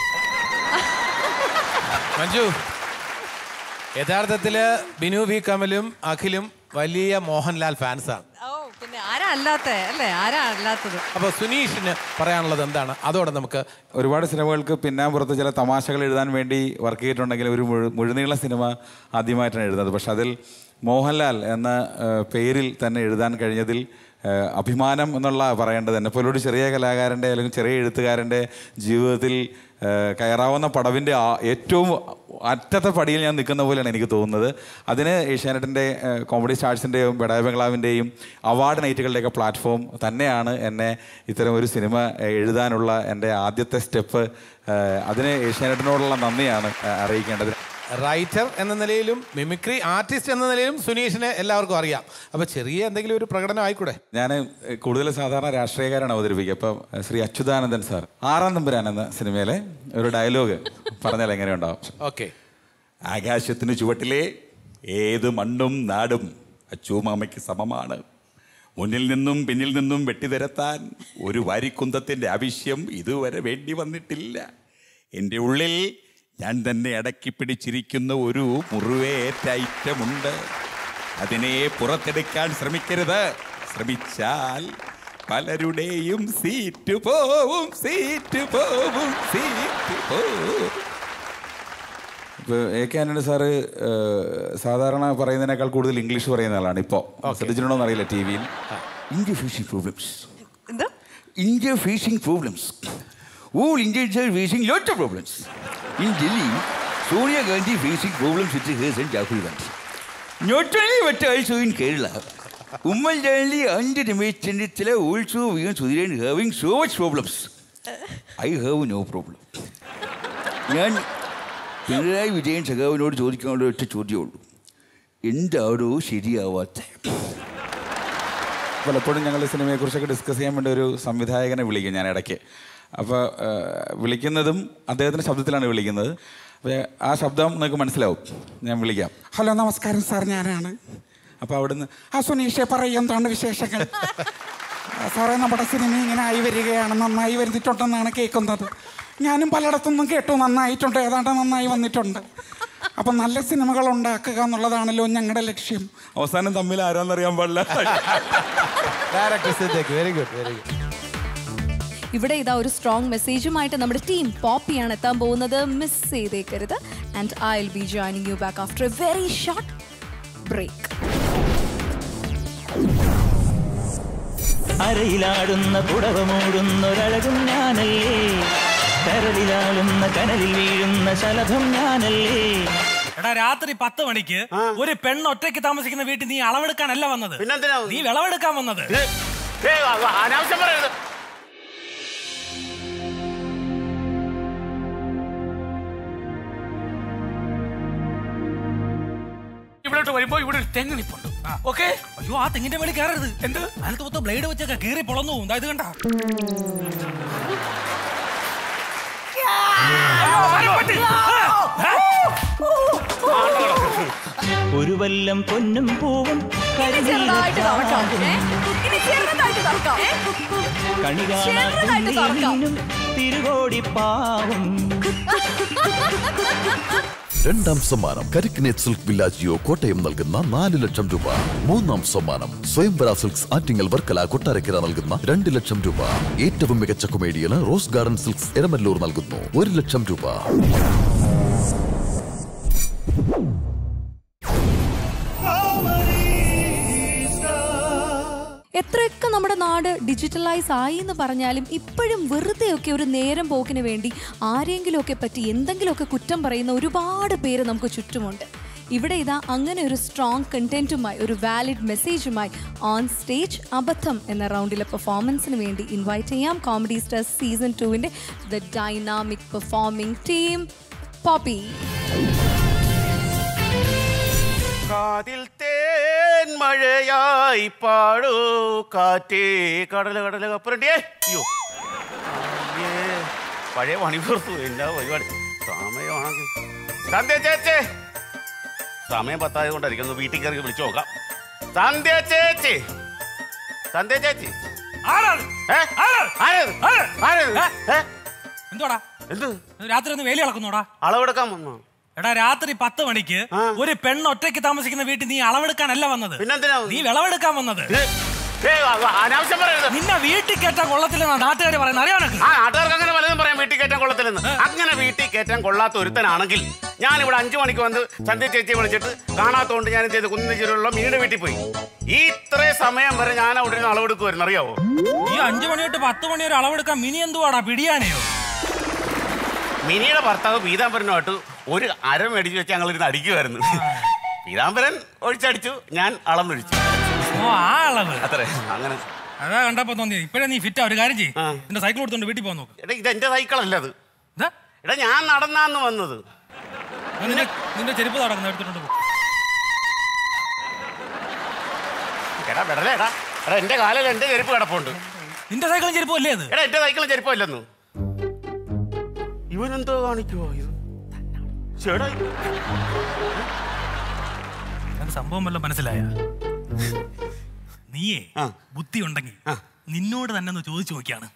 മഞ്ജു യഥാർത്ഥത്തില് ബിനു വി കമലും അഖിലും വലിയ മോഹൻലാൽ ഫാൻസാണ് ഓ പിന്നെ ആരാ അല്ലാത്ത അല്ലേ ആരാ അല്ലാത്തത് അപ്പൊ സുനീഷിന് പറയാനുള്ളത് എന്താണ് അതോടെ നമുക്ക് ഒരുപാട് സിനിമകൾക്ക് പിന്നാമ്പുറത്ത് ചില തമാശകൾ എഴുതാൻ വേണ്ടി വർക്ക് ചെയ്തിട്ടുണ്ടെങ്കിൽ ഒരു മുഴു മുഴുനീള സിനിമ ആദ്യമായിട്ടാണ് എഴുതുന്നത് പക്ഷെ അതിൽ മോഹൻലാൽ എന്ന ആ, പേരിൽ തന്നെ എഴുതാൻ കഴിഞ്ഞതിൽ ആ, അഭിമാനം എന്നുള്ള പറയേണ്ടത് എന്നെ പോലൊരു ചെറിയ കലാകാരൻ്റെ അല്ലെങ്കിൽ ചെറിയ എഴുത്തുകാരൻ്റെ ജീവിതത്തിൽ ആ, കയറാവുന്ന പടവിൻ്റെ ആ- ഏറ്റവും അറ്റത്തെ പടിയിൽ ഞാൻ നിൽക്കുന്ന പോലെയാണ് എനിക്ക് തോന്നുന്നത് അതിന് ഏഷ്യാനെറ്റിൻ്റെ കോമഡി സ്റ്റാർസിൻ്റെയും ബെഡായ ബംഗ്ലാവിൻ്റെയും അവാർഡ് നൈറ്റുകളുടെയൊക്കെ പ്ലാറ്റ്ഫോം തന്നെയാണ് എന്നെ ഇത്തരം ഒരു സിനിമ ഏഹ്, എഴുതാനുള്ള എൻ്റെ ആദ്യത്തെ സ്റ്റെപ്പ് അതിന് ഏഷ്യാനെറ്റിനോടുള്ള നന്ദിയാണ് ഏഹ്, അറിയിക്കേണ്ടത് റൈറ്റർ എന്ന നിലയിലും മിമിക്രി ആർട്ടിസ്റ്റ് എന്ന നിലയിലും സുനീഷിനെ എല്ലാവർക്കും അറിയാം അപ്പൊ ചെറിയ എന്തെങ്കിലും ഒരു പ്രകടനം ആയിക്കൂടെ ഞാൻ കൂടുതൽ സാധാരണ രാഷ്ട്രീയക്കാരാണ് അവതരിപ്പിക്കുക അപ്പം ശ്രീ അച്യുതാനന്ദൻ സാർ ആറാം തമ്പുരാൻ എന്ന സിനിമയിലെ ഒരു ഡയലോഗ് പറഞ്ഞാൽ എങ്ങനെയുണ്ടാവും ഓക്കെ ആകാശത്തിന് ചുവട്ടിലെ ഏത് മണ്ണും നാടും അച്ചൂമാമയ്ക്ക് സമമാണ് മുന്നിൽ നിന്നും പിന്നിൽ നിന്നും വെട്ടിനിരത്താൻ ഒരു വാരിക്കുന്തത്തിൻ്റെ ആവശ്യം ഇതുവരെ വേണ്ടി വന്നിട്ടില്ല എൻ്റെ ഉള്ളിൽ ഞാൻ തന്നെ അടക്കി പിടിച്ചിരിക്കുന്ന ഒരു മുറിവേറ്റ ഐറ്റമുണ്ട് അതിനെ പുറത്തെടുക്കാൻ ശ്രമിക്കരുത് ശ്രമിച്ചാൽ പലരുടെയും സീറ്റ് പോവും സീറ്റ് പോവും സീറ്റ് പോവും ഇപ്പോൾ എ കെ ആന്റണി സാറ് ഏഹ്, സാധാരണ പറയുന്നതിനേക്കാൾ കൂടുതൽ ഇംഗ്ലീഷ് പറയുന്ന ആളാണ് ഇപ്പോൾ ശ്രദ്ധിച്ചിട്ടുണ്ടോ എന്നറിയില്ല ടി വിയിൽ India facing problems India facing problems all Indians are facing lot of problems in Delhi Sonia Gandhi facing problems with hers and Rahul Gandhi not only but also in Kerala Oommen Chandy and Ramesh Chennithala also V R Sudheeran having so much problems I have no problem ഞാൻ പിണറായി വിജയൻ സഖാവിനോട് ചോദിക്കാനുള്ള ഒറ്റ ചോദ്യമുള്ളൂ എന്താണോ ശരിയാവാത്ത പലപ്പോഴും ഞങ്ങൾ സിനിമയെക്കുറിച്ചൊക്കെ discuss ചെയ്യാൻ വേണ്ടി ഒരു സംവിധായകനെ വിളിക്കും ഞാൻ ഇടയ്ക്ക് അപ്പോൾ വിളിക്കുന്നതും അദ്ദേഹത്തിൻ്റെ ശബ്ദത്തിലാണ് വിളിക്കുന്നത് അപ്പോൾ ആ ശബ്ദം നിങ്ങൾക്ക് മനസ്സിലാവും ഞാൻ വിളിക്കാം ഹലോ നമസ്കാരം സാർ ഞാനാണ് അപ്പോൾ അവിടുന്ന് ആ സുനീഷെ പറയും എന്താണ് വിശേഷങ്ങൾ സാറേ നമ്മുടെ സിനിമ ഇങ്ങനെ ആയി വരികയാണ് നന്നായി വരുന്നിട്ടുണ്ടെന്നാണ് കേൾക്കുന്നത് ഞാനും പലയിടത്തുനിന്നും കേട്ടു നന്നായിട്ടുണ്ട് ഏതാണ്ട് നന്നായി വന്നിട്ടുണ്ട് അപ്പം നല്ല സിനിമകൾ ഉണ്ടാക്കുക എന്നുള്ളതാണല്ലോ ഞങ്ങളുടെ ലക്ഷ്യം അവസാനം തമ്മിൽ ആരാന്നറിയാൻ പാടില്ല വെരി ഗുഡ് വെരി ഗുഡ് ഇവിടെ ഇതാ ഒരു സ്ട്രോങ് മെസ്സേജുമായിട്ട് നമ്മുടെ ടീം പോപ്പിയാണ് എത്താൻ പോകുന്നത് മിസ് ചെയ്തേക്കരുത് and I will be joining you back after a very short break അരയിലാടുന്ന പുടവ മൂടുന്നൊരഴകും ഞാനല്ലേ കരളിലാളുന്ന കനലിൽ വീഴുന്ന ശലഭം ഞാനല്ലേ എടാ രാത്രി പത്ത് മണിക്ക് ഒരു പെണ്ണ് ഒറ്റയ്ക്ക് താമസിക്കുന്ന വീട്ടിൽ നീ അളവെടുക്കാനല്ല വന്നത് നീ വിളവെടുക്കാൻ വന്നത് അനാവശ്യം പറയരുത് ഇവിടോട്ട് വരുമ്പോ ഇവിടെ ഒരു തെങ്ങ് നിപ്പുണ്ട് ഓക്കെ അയ്യോ ആ തെങ്ങിന്റെ മേളിൽ കയറരുത് എന്ത് അതിനകത്ത് മൊത്തം ബ്ലേഡ് വെച്ചൊക്കെ കീറി പൊളന്നു പോകും ദാ ഇത് കണ്ട ഒരു വല്ലം പൊന്നും പൂവും ചെറുതായിട്ട് തുറക്കാം ഏ? ഇനി ചെറുതായിട്ട് തുറക്കാം ഏ? കണി ചെറുതായിട്ട് തുറക്കാം. കാണാനും തിരുകോടി പാവം രണ്ടാം സമ്മാനം കരിക്കിനേറ്റ് സിൽക്ക് വില്ലാജിയോ കോട്ടയം നൽകുന്ന നാല് ലക്ഷം രൂപ മൂന്നാം സമ്മാനം സ്വയംവര സിൽക്സ് ആറ്റിങ്ങൽ വർക്കല കൊട്ടാരക്കര നൽകുന്ന രണ്ട് ലക്ഷം രൂപ ഏറ്റവും മികച്ച കൊമേഡിയന് റോസ് ഗാർഡൻ സിൽക്സ് എരമല്ലൂർ നൽകുന്നു ഒരു ലക്ഷം രൂപ എത്രയൊക്കെ നമ്മുടെ നാട് ഡിജിറ്റലൈസ് ആയി എന്ന് പറഞ്ഞാലും ഇപ്പോഴും വെറുതെയൊക്കെ ഒരു നേരം പോക്കിന് വേണ്ടി ആരെങ്കിലുമൊക്കെ പറ്റി എന്തെങ്കിലുമൊക്കെ കുറ്റം പറയുന്ന ഒരുപാട് പേര് നമുക്ക് ചുറ്റുമുണ്ട് ഇവിടെ ഇതാ അങ്ങനെ ഒരു സ്ട്രോങ് കണ്ടന്റുമായി ഒരു വാലിഡ് മെസ്സേജുമായി ഓൺ സ്റ്റേജ് അബദ്ധം എന്ന റൗണ്ടിലെ പെർഫോമൻസിന് വേണ്ടി ഇൻവൈറ്റ് ചെയ്യാം കോമഡി സ്റ്റാർസ് സീസൺ ടുവിൻ്റെ the dynamic performing team Poppy കാതിൽ തേൻ മഴയായി പാടൂ കാറ്റേ കടല കടല കപ്പുരണ്ടിയേ അയ്യോ അയ്യേ പഴയ പണി പുറത്തു എന്നാ പരിപാടി സമയമാണെങ്കിൽ സന്ധ്യ ചേച്ചേ സമയം പത്തായത് കൊണ്ടായിരിക്കും ഒന്ന് വീട്ടിൽ കയറി വിളിച്ചു നോക്കാം സന്ധ്യ ചേച്ചി സന്ധ്യ ചേച്ചി ഏ? ആരേത്? ആരേത്? ഏ? എന്തോടാ എന്ത് രാത്രി ഒന്ന് വേലി അളക്കുന്നോടാ അളവെടുക്കാൻ വന്നോ എടാ രാത്രി പത്ത് മണിക്ക് ഒരു പെണ്ണ് ഒറ്റയ്ക്ക് താമസിക്കുന്ന വീട്ടിൽ നീ അളവെടുക്കാനല്ല വന്നത് പിന്നെന്തിനാ നീ വിളവെടുക്കാൻ വന്നത് അനാവശ്യം പറയരുത് നിന്നെ വീട്ടിൽ കയറ്റാൻ കൊള്ളത്തില്ലെന്നാ നാട്ടുകാർ പറയുന്നത് അറിയാം നിനക്ക്? ആ നാട്ടുകാർക്ക് അങ്ങനെ പലതും പറയാം വീട്ടിൽ കയറ്റാൻ കൊള്ളത്തില്ലെന്ന് അങ്ങനെ വീട്ടിൽ കയറ്റാൻ കൊള്ളാത്ത ഒരുത്തനാണെങ്കിൽ ഞാൻ ഇവിടെ അഞ്ചു മണിക്ക് വന്ന് സന്ധ്യ ചേച്ചിയെ വിളിച്ചിട്ട് കാണാത്തോണ്ട് ഞാൻ എന്ത് ചെയ്തു കുന്നിച്ചിട്ടുള്ള മീനുടെ വീട്ടിൽ പോയി ഈ ഇത്രയും സമയം വരെ ഞാൻ അവിടെ നിന്ന് അളവെടുക്കുമായിരുന്നു അറിയാവോ ഈ അഞ്ചു മണി തൊട്ട് പത്ത് മണി വരെ അളവെടുക്കാൻ മിനി എന്തുവാടാ പിടിയാനെയോ മിനിയുടെ ഭർത്താവ് പീതാംബരനുമായിട്ട് ഒരു അര മേടിച്ച് വെച്ച് ഞങ്ങൾ ഇരുന്ന് അടിക്കുമായിരുന്നു പീതാംബരൻ ഒഴിച്ചടിച്ചു ഞാൻ അളന്നൊഴിച്ചു ഓ ആ അളവ് അത്രേ അങ്ങനെ അതാ കണ്ടപ്പോ തോന്നി ഇപ്പഴേ നീ ഫിറ്റാ ഒരു കാര്യം ചെയ്യ് നിന്റെ സൈക്കിൾ കൊടുത്തോണ്ട് വീട്ടിൽ പോകാൻ നോക്ക് എടാ ഇത് എന്റെ സൈക്കിളല്ല അത് എടാ ഞാൻ നടന്നാന്ന് വന്നത് നിന്റെ നിന്റെ ചെരുപ്പ് നടക്കുന്ന എടുത്തിട്ടുണ്ട് പോ. എടാ വിടലേ എടാ എടാ എന്റെ കാലിൽ എന്റെ ചെരുപ്പ് കിടപ്പുണ്ട് നിന്റെ സൈക്കിളും ചെരുപ്പും അല്ലേ അത് എടാ എന്റെ സൈക്കിളും ചെരുപ്പല്ലെന്നു ഇവനെന്തോ കാണിക്കുവോ ഇത് ചേടാ നിനക്ക് സംഭവം വല്ലതും മനസ്സിലായ നീയേ ബുദ്ധി ഉണ്ടെങ്കിൽ നിന്നോട് തന്നെ ഒന്ന് ചോദിച്ചു നോക്കിയാണ്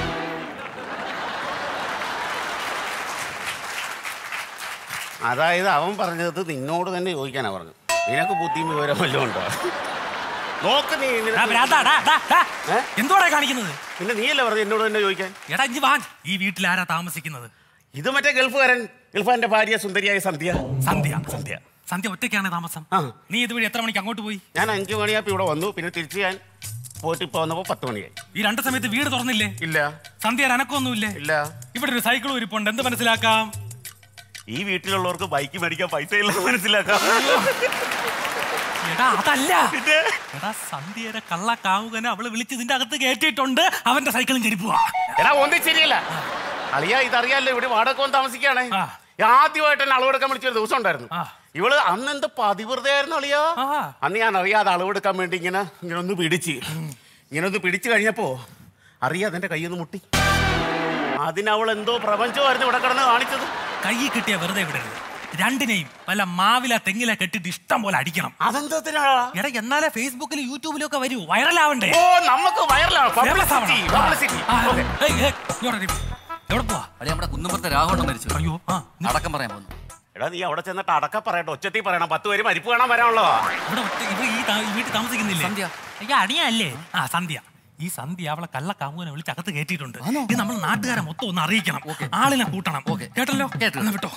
അതായത് അവൻ പറഞ്ഞത് നിന്നോട് തന്നെ ചോദിക്കാനാ പറഞ്ഞു നിനക്ക് ബുദ്ധിയും വിവരം വല്ലതും ഉണ്ടോ നോക്ക് നീ നിനക്ക് എന്തുവാടാ കാണിക്കുന്നത് പിന്നെ നീയല്ലേ പറഞ്ഞു എന്നോട് തന്നെ ചോദിക്കാൻ എടാ ഇഞ്ചി വാൻ ഈ വീട്ടിൽ ആരാ താമസിക്കുന്നത് ഇത് മറ്റേ ഗൾഫുകാരൻ ഗൾഫാന്റെ ഭാര്യ സുന്ദരിയായ സന്ധ്യ സന്ധ്യ സന്ധ്യ സന്ധ്യ ഒറ്റയ്ക്കാണ് താമസം നീ ഇതുവഴി എത്ര മണിക്ക് അങ്ങോട്ട് പോയി ഞാൻ അഞ്ചു മണിയായപ്പോ ഇവിടെ വന്നു പിന്നെ തിരിച്ച് ഞാൻ പോയിട്ട് ഇപ്പൊ വന്നപ്പോ പത്ത് മണിയായി ഈ രണ്ട് സമയത്ത് വീട് തുറന്നില്ലേ ഇല്ല സന്ധ്യ അനക്കൊന്നുമില്ലേ ഇല്ല ഇവിടെ ഒരു സൈക്കിൾ ഇരിപ്പുണ്ട് എന്ത് മനസ്സിലാക്കാം ഈ വീട്ടിലുള്ളവർക്ക് ബൈക്ക് മേടിക്കാൻ പൈസ ഇല്ലെന്ന് മനസ്സിലാക്കാം എടാ അതല്ല എടാ സന്ധ്യയുടെ കള്ള കാമുകനെ അവള് വിളിച്ച് ഇതിന്റെ അകത്ത് കയറ്റിയിട്ടുണ്ട് അവന്റെ സൈക്കിളും ചെരിപ്പുവാ എടാ ഒന്നും ശരിയല്ല അളിയ ഇതറിയാലോ ഇവിടെ വാടക വന്ന് താമസിക്കുകയാണേ ആദ്യമായിട്ട് എന്നെ അളവെടുക്കാൻ വിളിച്ചൊരു ദിവസം ഉണ്ടായിരുന്നു ഇവള് അന്ന് എന്ത് പതിവൃതയായിരുന്നു അളിയാ അന്ന് ഞാൻ അറിയാതെ അളവെടുക്കാൻ വേണ്ടി ഇങ്ങനെ ഇങ്ങനെ ഒന്ന് പിടിച്ച് ഇങ്ങനെ ഒന്ന് പിടിച്ചു കഴിഞ്ഞപ്പോ അറിയാതെ എന്റെ കൈയൊന്ന് മുട്ടി അതിനവൾ എന്തോ പ്രപഞ്ചമായിരുന്നു ഇവിടെ കിടന്ന് കാണിച്ചത് കൈ കിട്ടിയ വെറുതെ വിടരുത് രണ്ടിനെയും വല്ല മാവില തെങ്ങില കെട്ടിട്ട് ഇഷ്ടം പോലെ അടിക്കണം അതെന്താ എടാ എന്നാലേ ഫേസ്ബുക്കിലും യൂട്യൂബിലും ഒക്കെ വരൂ വൈറലാവണ്ടേ ഓ നമുക്ക് വൈറലാണ് Famous ആവണം. പബ്ലിസിറ്റി പബ്ലിസിറ്റി ആ, ആ, ഏയ്, ഏയ്, ഇങ്ങോട്ട് വരൂ. എവിടെ പോവാ അല്ലെ നമ്മുടെ കുന്നമ്പുറത്തെ രാഘവണ്ണം മരിച്ചു അയ്യോ ആ അടക്കം പറയാൻ പോകുന്നു എടാ നീ അവിടെ ചെന്നിട്ട് അടക്ക പറയട്ടെ ഒച്ചത്തി പറയണം പത്ത് പേര് മരിപ്പ് കാണാൻ വരാനുള്ളതാ ഇവിടെ ഒറ്റ- ഇവിടെ ഈ താ- ഈ വീട്ടിൽ താമസിക്കുന്നില്ലേ സന്ധ്യ. അയ്യോ അണിയല്ലേ ആ സന്ധ്യ ഈ സന്ധ്യ അവളെ കള്ള കാമുകനെ വിളിച്ച് അകത്ത് കയറ്റിയിട്ടുണ്ട് ഇത് നമ്മൾ നാട്ടുകാരെ മൊത്തം ഒന്ന് അറിയിക്കണം ആളിനെ കൂട്ടണം കേട്ടല്ലോ എന്നാ വിട്ടോ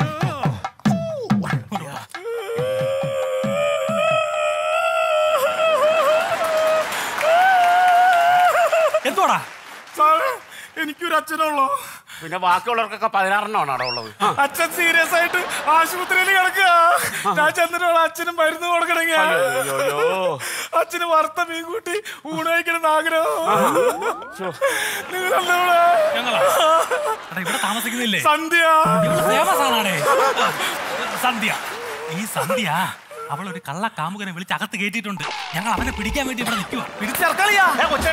എന്തോടാ എനിക്കൊരു അച്ഛനുള്ളൂ പിന്നെ ബാക്കിയുള്ളവർക്കൊക്കെ പതിനാറെണ്ണമാണ് അവിടെ ഉള്ളത് അച്ഛൻ സീരിയസ് ആയിട്ട് ആശുപത്രിയിൽ കിടക്കുക ഞാൻ ചെന്നിട്ട് വേണം അച്ഛനും മരുന്ന് കൊടുക്കണമെങ്കിൽ അയ്യോ അച്ഛന് വറുത്ത മീൻ കൂട്ടി ഊണ് കഴിക്കണം ആഗ്രഹം നിങ്ങൾ കണ്ടോളെ? ഞങ്ങളാ എടാ, ഇവിടെ താമസിക്കുന്നില്ലേ സന്ധ്യ ഇവിടെ ഫേമസ് ആണാടേ സന്ധ്യ ഈ സന്ധ്യ അവൾ ഒരു കള്ള കാമുകനെ വിളിച്ച് അകത്ത് കയറ്റിയിട്ടുണ്ട് ഞങ്ങൾ അവനെ പിടിക്കാൻ വേണ്ടി ഇവിടെ നിൽക്കുക പിടിച്ചിറക്കളിയാ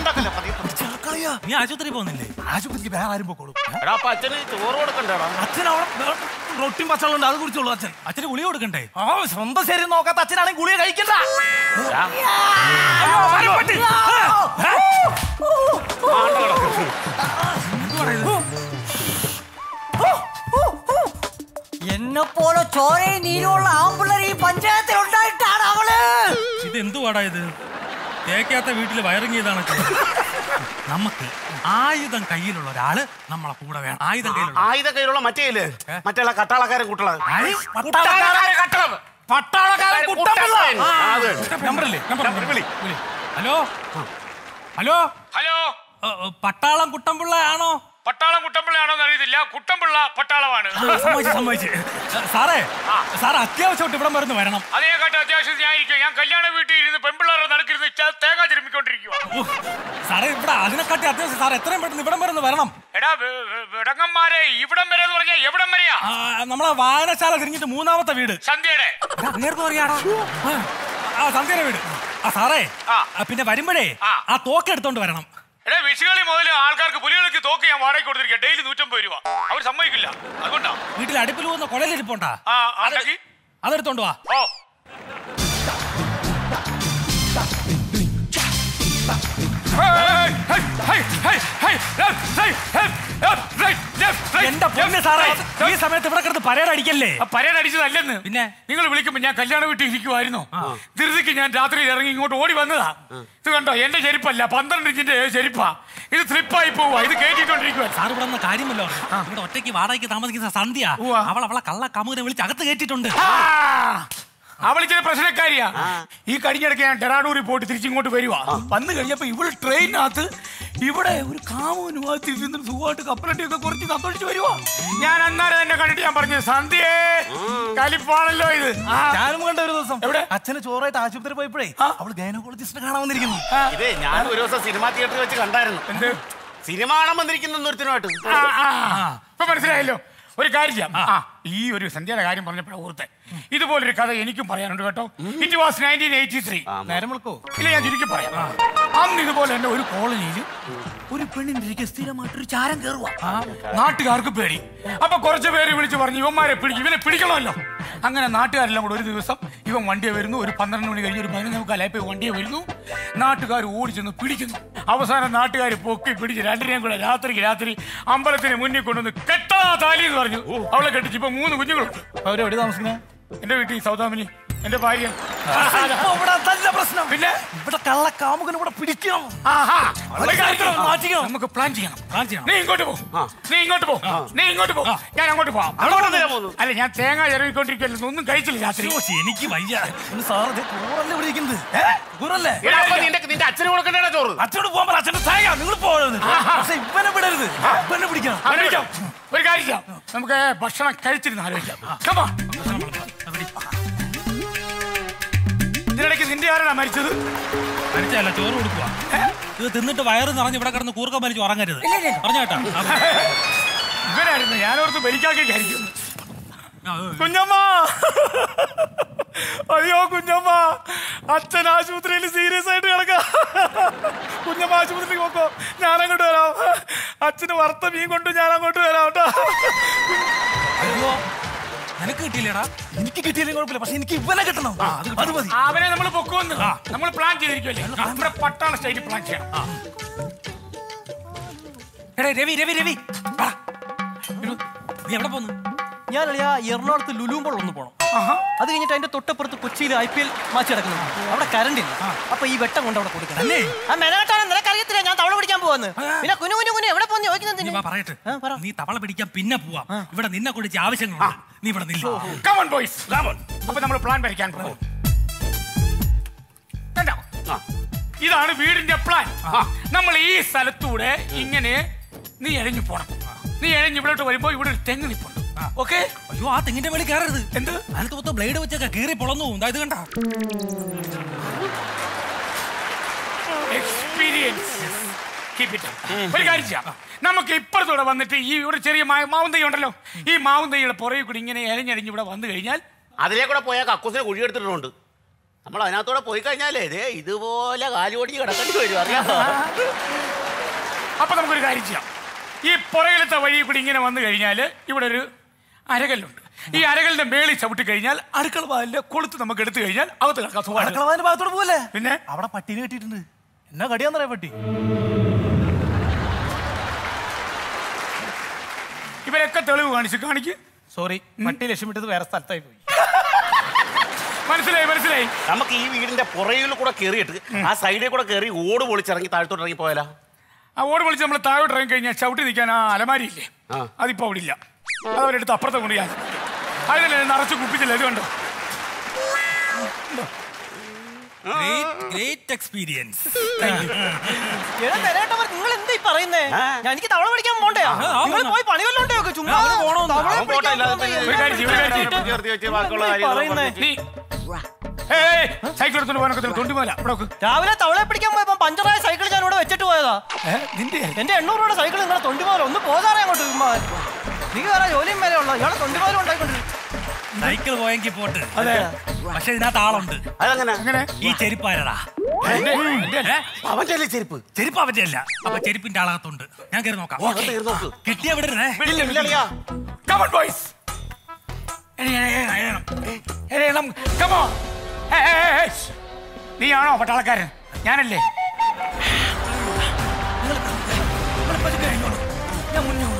നീ ആശുപത്രി പോകുന്നില്ലേ ആശുപത്രിക്ക് വേറെ ആരും പോക്കോളൂ എടാ അപ്പൊ അച്ഛന് ചോറ് കൊടുക്കണ്ടേടാ അച്ഛൻ അവിടെ റൊട്ടിയും പച്ചവെള്ളം അത് കുടിച്ചോളൂ അച്ഛൻ അച്ഛന് ഗുളി കൊടുക്കണ്ടേ ആ സ്വന്തം ശരി നോക്കാത്ത അച്ഛനാണെങ്കിൽ ഗുളിക കഴിക്കണ്ട അയ്യോ, മരപ്പട്ടി. ഏ? എന്നെ പോലെ ചോരയും നീരുമുള്ള ആമ്പിള്ളേർ ഈ പഞ്ചായത്തിൽ ഉണ്ടായിട്ടാണ് അവള് ഇത് എന്തുവാടാ ഇത് തേക്കാത്ത വീട്ടിൽ വയറിങ് ചെയ്താണ് നമുക്ക് ആയുധം കയ്യിലുള്ള ഒരാള് നമ്മളെ കൂടെ വേണം ആയുധം കയ്യിലുള്ള ആയുധ കയ്യിലുള്ള മറ്റേല് മറ്റുള്ള കട്ടാളക്കാരൻ കുട്ടള ആര്? പട്ടാളക്കാരൻ കട്ടളം പട്ടാളക്കാരൻ കുട്ടമ്പിള്ള. ആ, അത്. നമ്പറല്ലേ നമ്പർ വിളി വിളി. ഹലോ ഹലോ ഹലോ ഏ, ഏ, പട്ടാളം കുട്ടമ്പിള്ള ആണോ പട്ടാളം കുട്ടമ്പിള്ളയാണോന്ന് അറിയത്തില്ല കുട്ടമ്പിള്ള പട്ടാളമാണ് ആ, സമ്മതിച്ചു സമ്മതിച്ചു ഏ, സാറേ സാറ് അത്യാവശ്യമായിട്ട് ഇവിടെ മരുന്ന് വരണം അതിനെക്കാട്ടും അത്യാവശ്യം ഞാൻ ഇരിക്കും ഞാൻ കല്യാണ വീട്ടിൽ ഇരുന്ന് പെമ്പിള്ളേരുടെ നടക്കിരുന്ന് ച- തേങ്ങ ചിരുമ്മിക്കൊണ്ടിരിക്കുക സാറേ ഇവിടെ അതിനെക്കാട്ടി അത്യാവശ്യം സാർ എത്രയും പെട്ടെന്ന് ഇവിടം വരെ ഒന്ന് വരണം എടാ വെ- വെ- വിടങ്ങന്മാരെ ഇവിടം വരെ എന്ന് പറഞ്ഞാൽ എവിടം വരെയാ ആ, നമ്മളെ വായനശാല തിരിഞ്ഞിട്ട് മൂന്നാമത്തെ വീട് സന്ധ്യയുടെ അങ്ങേർക്ക് പറയാടാ ആ, ആ സന്ധ്യയുടെ വീട് ആ സാറേ ആ, പിന്നെ വരുമ്പോഴേ ആ തോക്ക് എടുത്തോണ്ട് വരണം എടാ വിഷുകളി മുതൽ ആൾക്കാർക്ക് പുലികൾക്ക് തോക്ക് ഞാൻ വാടകയ്ക്ക് കൊടുത്തിരിക്കുക ഡെയിലി നൂറ്റമ്പത് രൂപ അവർ സമ്മതിക്കില്ല അതുകൊണ്ടാ വീട്ടിൽ അടുപ്പിൽ പോകുന്ന കുഴലിരിപ്പുണ്ടാ ആ ഉണ്ടെങ്കിൽ അതെടുത്തോണ്ട് വാ ഓ എന്റെ പൊന്ന് സാറേ ഈ സമയത്ത് ഇവിടെ കിടന്ന് പരേഡ് അടിക്കല്ലേ പരേഡ് അടിച്ചതല്ലെന്ന് പിന്നെ നിങ്ങൾ വിളിക്കുമ്പോ ഞാൻ കല്യാണ വീട്ടിൽ ഇരിക്കുമായിരുന്നു ധൃതിക്ക് ഞാൻ രാത്രി ഇറങ്ങി ഇങ്ങോട്ട് ഓടി വന്നതാ ഇത് കണ്ടോ എന്റെ ചെരുപ്പല്ല പന്ത്രണ്ട് ഇഞ്ചിന്റെ ചെരുപ്പാ ഇത് സ്ലിപ്പായി പോവാ ഇത് കേട്ടിട്ടോണ്ടിരിക്കുവാ സാർ ഇവിടെ നിന്ന് കാര്യമല്ലോ ഇവിടെ ഒറ്റയ്ക്ക് വാടകയ്ക്ക് താമസിക്കുന്ന സന്ധ്യ അവൾ അവളെ കള്ള കാമുകനെ വിളിച്ച് അകത്ത് കയറ്റിട്ടുണ്ട് അവളിച്ചിരി പ്രശ്നക്കാരിയാ ഈ കഴിഞ്ഞിടയ്ക്ക് ഞാൻ ഡെറാഡൂരിൽ പോയിട്ട് തിരിച്ചിങ്ങോട്ട് വരുവാ വന്നു കഴിഞ്ഞപ്പോ ഇവള് ട്രെയിനകത്ത് ഇവിടെ ഒരു കാമുനുമായിട്ട് ഇരുന്ന് സുഖമായിട്ട് കപ്പലട്ടിയൊക്കെ കുറച്ച് സന്തോഷിച്ച് വരുവാ ഞാൻ അന്നേരം തന്നെ കണ്ടിട്ട് ഞാൻ പറഞ്ഞു സന്ധ്യേ കലിപ്പാണല്ലോ ഇത് ഞാനും കണ്ട ഒരു ദിവസം എവിടെ അച്ഛന് ചോറായിട്ട് ആശുപത്രി പോയപ്പോഴേ അവള് ഗൈനക്കോളജിസ്റ്റിനെ കാണാൻ വന്നിരിക്കുന്നു ഇത് ഞാൻ ഒരു ദിവസം സിനിമാ തിയേറ്ററിൽ വെച്ച് കണ്ടായിരുന്നു എന്ത് സിനിമ കാണാൻ വന്നിരിക്കുന്ന ഒരുത്തനുമായിട്ട് ആ, ആ, ആ. ഇപ്പൊ മനസ്സിലായല്ലോ ഒരു കാര്യം ചെയ്യാം ആ ഈ ഒരു സന്ധ്യയുടെ കാര്യം പറഞ്ഞപ്പോഴാണ് ഓർത്തെ ഇതുപോലൊരു കഥ എനിക്കും പറയാനുണ്ട് കേട്ടോ it was nineteen eighty three നേരം വിളിക്കോ ഇല്ല ഞാൻ ചുരുക്കി പറയാം അന്ന് ഇതുപോലെ തന്നെ ഒരു കോളനിയിൽ ഒരു പെണ്ണിന്റെ ഇരിക്കെ സ്ഥിരമായിട്ടൊരു ചാരം കയറുക നാട്ടുകാർക്ക് പേടി അപ്പൊ കുറച്ച് പേര് വിളിച്ച് പറഞ്ഞു ഇവന്മാരെ പിടിക്കും ഇവനെ പിടിക്കണമല്ലോ അങ്ങനെ നാട്ടുകാരെല്ലാം കൂടെ ഒരു ദിവസം ഇവൻ വണ്ടിയെ വരുന്നു ഒരു പന്ത്രണ്ട് മണി കഴിഞ്ഞ് ഒരു പതിനൊന്ന് മുക്കാലായപ്പോ വണ്ടിയെ വരുന്നു നാട്ടുകാർ ഓടിച്ചെന്ന് പിടിക്കുന്നു അവസാനം നാട്ടുകാർ പൊക്കി പിടിച്ച് രണ്ടിനെയും കൂടെ രാത്രിക്ക് രാത്രി അമ്പലത്തിന് മുന്നിൽ കൊണ്ടുവന്ന് കെട്ടാ താലി എന്ന് പറഞ്ഞു അവളെ കെട്ടിച്ച് ഇപ്പൊ മൂന്ന് കുഞ്ഞുങ്ങളുണ്ട് അവരെവിടെ താമസിക്കുന്നത് എന്റെ വീട്ടിൽ സൗദാമിനി എന്റെ ഭാര്യ ഇപ്പൊ ഇവിടെ അതല്ല പ്രശ്നം പിന്നെ ഇവിടെ കള്ള കാമുകൻ ഇവിടെ പിടിക്കണം ആഹാ. അവളെ കാര്യങ്ങൾ മാറ്റിക്കണം നമുക്ക് പ്ലാൻ ചെയ്യണം പ്ലാൻ ചെയ്യണം നീ ഇങ്ങോട്ട് പോ നീ ഇങ്ങോട്ട് പോ നീ ഇങ്ങോട്ട് പോ ഞാൻ അങ്ങോട്ട് പോവാം അങ്ങോട്ട് എന്തിനാ പോകുന്നത്? അല്ല ഞാൻ തേങ്ങ ചെറുകിക്കൊണ്ടിരിക്കല്ലോ ഒന്നും കഴിച്ചില്ല രാത്രി എനിക്ക് വയ്യ സാർ ചോറല്ലേ ഇവിടെ ഇരിക്കുന്നത് ചോറല്ലേ എടാ, അപ്പൊ നിന്റെ നിന്റെ അച്ഛന് കൊടുക്കണ്ടേടാ ചോറ് അച്ഛനോട് പോകാൻ പറ അച്ഛന്റെ തേങ്ങ നിങ്ങൾ പോകരുത് പക്ഷെ ഇവനെ വിടരുത് ഇവനെ പിടിക്കണം അവനെ വിളിക്കാം. ഒരു കാര്യം ചെയ്യാം നമുക്ക് ഭക്ഷണം കഴിച്ചിരുന്ന് ആലോചിക്കാം Come on. ഇതിനിടയ്ക്ക് നിന്റെ ആരാണ് മരിച്ചത് മരിച്ചല്ല ചോറ് കൊടുക്കുക ഇത് തിന്നിട്ട് വയറ് നിറഞ്ഞ് ഇവിടെ കിടന്ന് കൂർക്കം വലിച്ച് ഉറങ്ങരുത് പറഞ്ഞു കേട്ടാ ഇവനായിരുന്നു ഞാനോർത്ത് ബലിക്കാക്കി ആയിരിക്കും കുഞ്ഞമ്മ അയ്യോ കുഞ്ഞമ്മ അച്ഛൻ ആശുപത്രിയിൽ സീരിയസ് ആയിട്ട് കിടക്ക കുഞ്ഞമ്മ ആശുപത്രിയിൽ പോക്കോ ഞാൻ അങ്ങോട്ട് വരാം അച്ഛന് വറുത്ത മീൻ കൊണ്ട് ഞാൻ അങ്ങോട്ട് വരാം കേട്ടോ അയ്യോ നിനക്ക് കിട്ടിയില്ലേടാ എനിക്ക് കിട്ടിയില്ലെങ്കിൽ കുഴപ്പമില്ല പക്ഷെ എനിക്ക് ഇവനെ കിട്ടണം അത് മതി അവനെ നമ്മൾ പൊക്കുവന്ന് നമ്മൾ പ്ലാൻ ചെയ്തിരിക്കുമല്ലേ നമ്മുടെ പട്ടാള സ്റ്റൈലിൽ പ്ലാൻ ചെയ്യണം എടേ രവി രവി രവി വാ. എടോ, നീ എവിടെ പോന്നു ഞാൻ അളിയാ എറണാകുളത്ത് ലുലുമ്പോൾ ഒന്ന് പോണം അത് കഴിഞ്ഞിട്ട് അതിന്റെ തൊട്ടപ്പുറത്ത് കൊച്ചിയിൽ ഐ പി എൽ മാച്ച് നടക്കുന്നുണ്ട് അവിടെ കറണ്ട് ഇല്ല അപ്പൊ ഈ വെട്ടം കൊണ്ട് അവിടെ കൊടുക്കണം അല്ലേ? ആ മെനകെട്ടാണ് നിനക്കറിയത്തില്ല ഞാൻ തവള പിടിക്കാൻ പോവാന്ന് പിന്നെ കുഞ്ഞു കുഞ്ഞു കുഞ്ഞു എവിടെ പോന്ന് നീ ചോദിക്കുന്നത് വാ പറയട്ടെ നീ തവള പിടിക്കാൻ പിന്നെ പോവാം ഇവിടെ നിന്നെ കുറിച്ച് ആവശ്യങ്ങളുണ്ട് നീ ഇവിടെ നില്ല കമൺ ബോയ്സ് കമൺ അപ്പൊ നമ്മൾ പ്ലാൻ വരയ്ക്കാൻ പോകും കണ്ടോ ഇതാണ് വീടിന്റെ പ്ലാൻ നമ്മൾ ഈ സ്ഥലത്തൂടെ ഇങ്ങനെ നീ എഴഞ്ഞു പോണം നീ എഴഞ്ഞ് ഇവിടോട്ട് വരുമ്പോ ഇവിടെ ഒരു തെങ്ങ് നിപ്പുണ്ട് ഓക്കെ അയ്യോ ആ തെങ്ങിന്റെ മേളിൽ കയറരുത് എന്ത് അതിനകത്ത് മൊത്തം ബ്ലേഡ് വെച്ചൊക്കെ കീറി പൊളന്നു പോകും ദാ ഇത് കണ്ട എക്സ്പീരിയൻസ് Keep it up. ഒരു കാര്യം ചെയ്യാം നമുക്ക് ഇപ്പുറത്തൂടെ വന്നിട്ട് ഈ ഒരു ചെറിയ മാ- മാവും തൈ ഉണ്ടല്ലോ ഈ മാവും തൈയുടെ പുറകെ കൂടി ഇങ്ങനെ എഴഞ്ഞഴിഞ്ഞ് ഇവിടെ വന്നു കഴിഞ്ഞാൽ അതിലേ കൂടെ പോയാൽ കക്കൂസിനെ കുഴി എടുത്തിട്ടുണ്ട് നമ്മൾ അതിനകത്തൂടെ പോയി കഴിഞ്ഞാലേ ഇതേ ഇതുപോലെ കാലുകൊടിഞ്ഞ് കിടക്കേണ്ടി വരും അറിയാമോ അപ്പൊ നമുക്കൊരു കാര്യം ചെയ്യാം ഈ പുറകിലത്തെ വഴി കൂടി ഇങ്ങനെ വന്നു കഴിഞ്ഞാൽ ഇവിടെ ഒരു അരകല്ലുണ്ട് ഈ അരകലിന്റെ മേളിൽ ചവിട്ടി കഴിഞ്ഞാൽ അടുക്കള വാതിലിന്റെ കൊളുത്ത് നമുക്ക് എടുത്തു കഴിഞ്ഞാൽ അകത്ത് കിടക്കാം സുഖമായിട്ട്. അടുക്കളവാന്റെ ഭാഗത്തോട് പോലെ പിന്നെ അവിടെ പട്ടീനെ കെട്ടിയിട്ടുണ്ട് എന്നാ കടിയാന്നറിയാ പട്ടി ഇവരൊക്കെ തെളിവ് കാണിച്ച് കാണിക്ക് സോറി പട്ടി ലക്ഷ്യമിട്ടത് വേറെ സ്ഥലത്തായി പോയി മനസ്സിലായി മനസ്സിലായി നമുക്ക് ഈ വീടിന്റെ പുറകിൽ കൂടെ കയറിയിട്ട് ആ സൈഡിൽ കൂടെ കയറി ഓട് പൊളിച്ചിറങ്ങി താഴത്തോട്ട് ഇറങ്ങി പോയാലോ ആ ഓട് വിളിച്ച് നമ്മൾ താഴോട്ട് ഇറങ്ങി കഴിഞ്ഞാൽ ചവിട്ടി നിൽക്കാൻ ആ അലമാരി ഇല്ലേ അതിപ്പോ അവിടെ ഇല്ല അത് അവരെടുത്ത് അപ്പുറത്തെ കൊണ്ട് ഞാൻ അതിനെ നിറച്ച് കുപ്പിച്ചില്ല ഇത് കണ്ടോ ഗ്രേറ്റ് എക്സ്പീരിയൻസ് നിങ്ങൾ എന്താ ഈ പറയുന്നേ ഞാൻ എനിക്ക് തവള പിടിക്കാൻ പോണ്ടേ നിങ്ങൾ പോയി പണി വല്ലതും ഉണ്ടോ ഒക്കെ ചുമ്മാ തവള പിടിക്കാൻ ഒരു കാര്യം ചെയ്യ്, ഒരു കാര്യം ചെയ്യ്. ചേർത്ത് വെച്ച് ബാക്കിയുള്ള എന്താ ഈ കാര്യങ്ങൾ പറയുന്നേ? നീ ഏയ്, സൈക്കിൾ എടുത്തോണ്ട് പോകാനൊക്കെ തൊണ്ടിമല ഇവിടെ നോക്ക്. രാവിലെ തവളെ പിടിക്കാൻ പോയപ്പോ പഞ്ചറായ സൈക്കിൾ ഞാൻ ഇവിടെ വെച്ചിട്ട് പോയതാ നിന്റെ എന്റെ എണ്ണൂറ് രൂപയുടെ സൈക്കിൾ നിങ്ങളെ തൊണ്ടിമാല ഒന്ന് പോകാറേ അങ്ങോട്ട് ചുമ്മാ നീ വേറെ ജോലിയും മേലെ ഉള്ള ഇയാളെ തൊണ്ടിമാലും ഉണ്ടായിക്കൊണ്ടിരിക്കും സൈക്കിൾ പോയെങ്കിൽ പോട്ട് അതെ. പക്ഷെ ഇതിനകത്ത് ആളുണ്ട് അതെങ്ങനെ ഈ ചെരുപ്പാരടാ അവന്റെ അല്ലേ ചെരുപ്പ് ചെരുപ്പ് അവന്റെ അല്ല അപ്പൊ ചെരുപ്പിന്റെ ആളകത്തുണ്ട് ഞാൻ കയറി നോക്കാം ഓ, അകത്ത് കയറി നോക്ക്. കിട്ടിയ വിടരുന്നേ ഇല്ല, ഇല്ല, ഇല്ല. Come on, boys. എഴയണം, എഴയണം, എഴയണം. Come on. ഏയ്, ഏയ്, ഏയ്, ഏയ്. നീയാണോ പട്ടാളക്കാരൻ ഞാനല്ലേ ഞാൻ മുന്നേ ഉണ്ട്.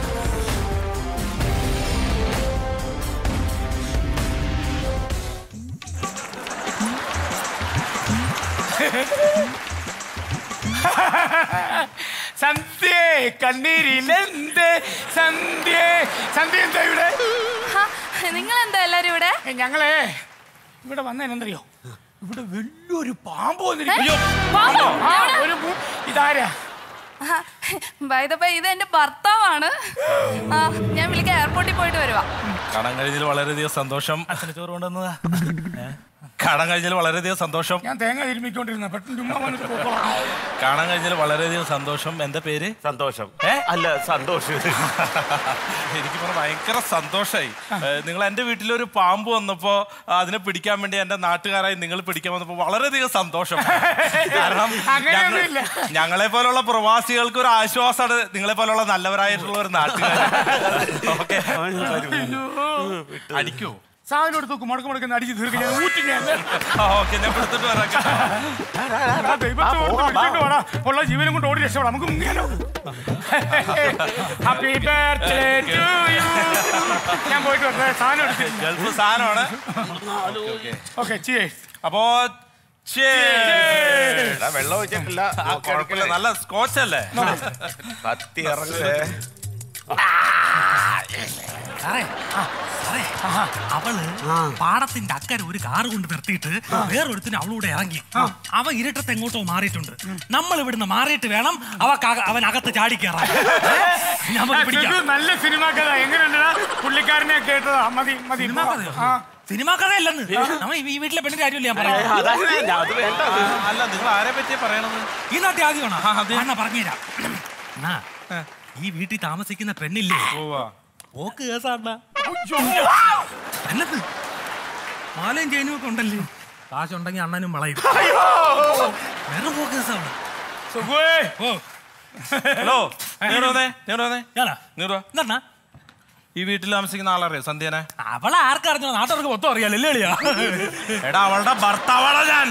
സന്ധ്യേ കണ്ണീരിലെന്ത് സന്ധ്യേ സന്ധ്യ എന്താ ഇവിടെ നിങ്ങൾ എന്താ എല്ലാരും ഇവിടെ ഞങ്ങളെ ഇവിടെ വന്നതിനെന്തറിയോ ഇവിടെ വലിയൊരു പാമ്പ് ഏ? വന്നിരിക്കുന്നു പാമ്പോ? ആ, എവിടെ? ഒരു മു- ഇതാരാ ബൈദപ്പ ഇത് എന്റെ ഭർത്താവാണ് ആ, ഞാൻ വിളിക്കാൻ എയർപോർട്ടിൽ പോയിട്ട് വരുവാ കടം കഴിഞ്ഞതിൽ വളരെയധികം സന്തോഷം ചോറ് കൊണ്ടുവന്നതാ കടം കഴിഞ്ഞതിൽ വളരെയധികം സന്തോഷം ഞാൻ തേങ്ങ തിരുമ്മിക്കൊണ്ടിരുന്ന പെട്ടെന്ന് ചുമ്മാ വന്നിട്ട് പോക്കോളാം. കാണാൻ കഴിഞ്ഞതിൽ വളരെയധികം സന്തോഷം എന്റെ പേര് സന്തോഷം ഏ അല്ല സന്തോഷം എനിക്ക് പറഞ്ഞ ഭയങ്കര സന്തോഷായി നിങ്ങൾ എന്റെ വീട്ടിലൊരു പാമ്പ് വന്നപ്പോ അതിനെ പിടിക്കാൻ വേണ്ടി എന്റെ നാട്ടുകാരായി നിങ്ങൾ പിടിക്കാൻ വന്നപ്പോ വളരെയധികം സന്തോഷം കാരണം അങ്ങനെയൊന്നുമില്ല. ഞങ്ങളെ പോലുള്ള പ്രവാസികൾക്ക് ഒരു ആശ്വാസമാണ് നിങ്ങളെ പോലുള്ള നല്ലവരായിട്ടുള്ള ഒരു നാട്ടുകാർ ഓക്കെ അടിക്കോ സാധനം എടുത്ത് നോക്കും മടക്ക് മടക്കുന്ന അടിച്ച് തീർക്കും ഞാൻ ഊറ്റി ഞാൻ ഓക്കെ ഞാൻ എടുത്തിട്ട് വരാം എടാ, ദൈവത്തെ ഓർത്ത് വിളിച്ചോണ്ട് വാടാ. ഉള്ള ജീവനും കൊണ്ട് ഓടി രക്ഷപ്പെടാം നമുക്ക് മുങ്ങിയാലോ ഹാപ്പി ബർത്ത്ഡേ ടു യു ഞാൻ പോയിട്ട് വരട്ടെ സാധനം എടുത്തിട്ട് ഗൾഫ് സാധനമാണ് ഓക്കെ ചിയേഴ്സ് അപ്പോ എടാ, വെള്ളം ഒഴിച്ചിട്ടില്ല ആ, കുഴപ്പമില്ല നല്ല സ്കോച്ച് അല്ലേ കത്തി ഇറങ്ങേ സാറേ സാറേ അവള് പാടത്തിന്റെ അക്കരെ ഒരു കാറ് കൊണ്ട് നിർത്തിയിട്ട് വേറൊരുത്തിന് അവളൂടെ ഇറങ്ങി അവൻ ഇരുട്ടത്ത് എങ്ങോട്ടോ മാറിയിട്ടുണ്ട് നമ്മൾ ഇവിടുന്ന് മാറിയിട്ട് വേണം അവക്ക് അക- അവൻ അകത്ത് ചാടിക്കയറാൻ നമുക്ക് പിടിക്കാം നല്ല സിനിമ കഥ എങ്ങനെയുണ്ടാ പുള്ളിക്കാരനെ കേട്ടതാ മതി മതി സിനിമാ കഥയോ? സിനിമാ കഥയല്ലെന്ന് നമ്മ ഈ വീട്ടിലെ പെണ്ണിന്റെ കാര്യമില്ല ഞാൻ പറയുന്നത് അല്ല നിങ്ങൾ ആരെ പറ്റിയാ പറയണത് ഈ നാട്ടിൽ ആദ്യമാണോ അണ്ണാ പറഞ്ഞുതരാം അണ്ണാ, ഈ വീട്ടിൽ താമസിക്കുന്ന പെണ്ണില്ലേ ഓക്ക് കേസാണ്ണ അല്ലത് മാലയും ചെയിനും ഒക്കെ ഉണ്ടല്ലേ കാശുണ്ടെങ്കിൽ അണ്ണനും വളയും വേറെ പോക്ക് കേസാണ് ഓ ഹലോ നീ ഇവിടെ വന്നേ, നീ ഇവിടെ വന്നേ. ഞാനാ നീ ഇവിടെ വാ. എന്നാ ഈ വീട്ടിൽ താമസിക്കുന്ന ആളറിയോ സന്ധ്യനെ അവളെ ആർക്കറിഞ്ഞോ നാട്ടുകാർക്ക് മൊത്തം അറിയാലോ അല്ലേ എടാ അവളുടെ ഭർത്താവാണ് ഞാൻ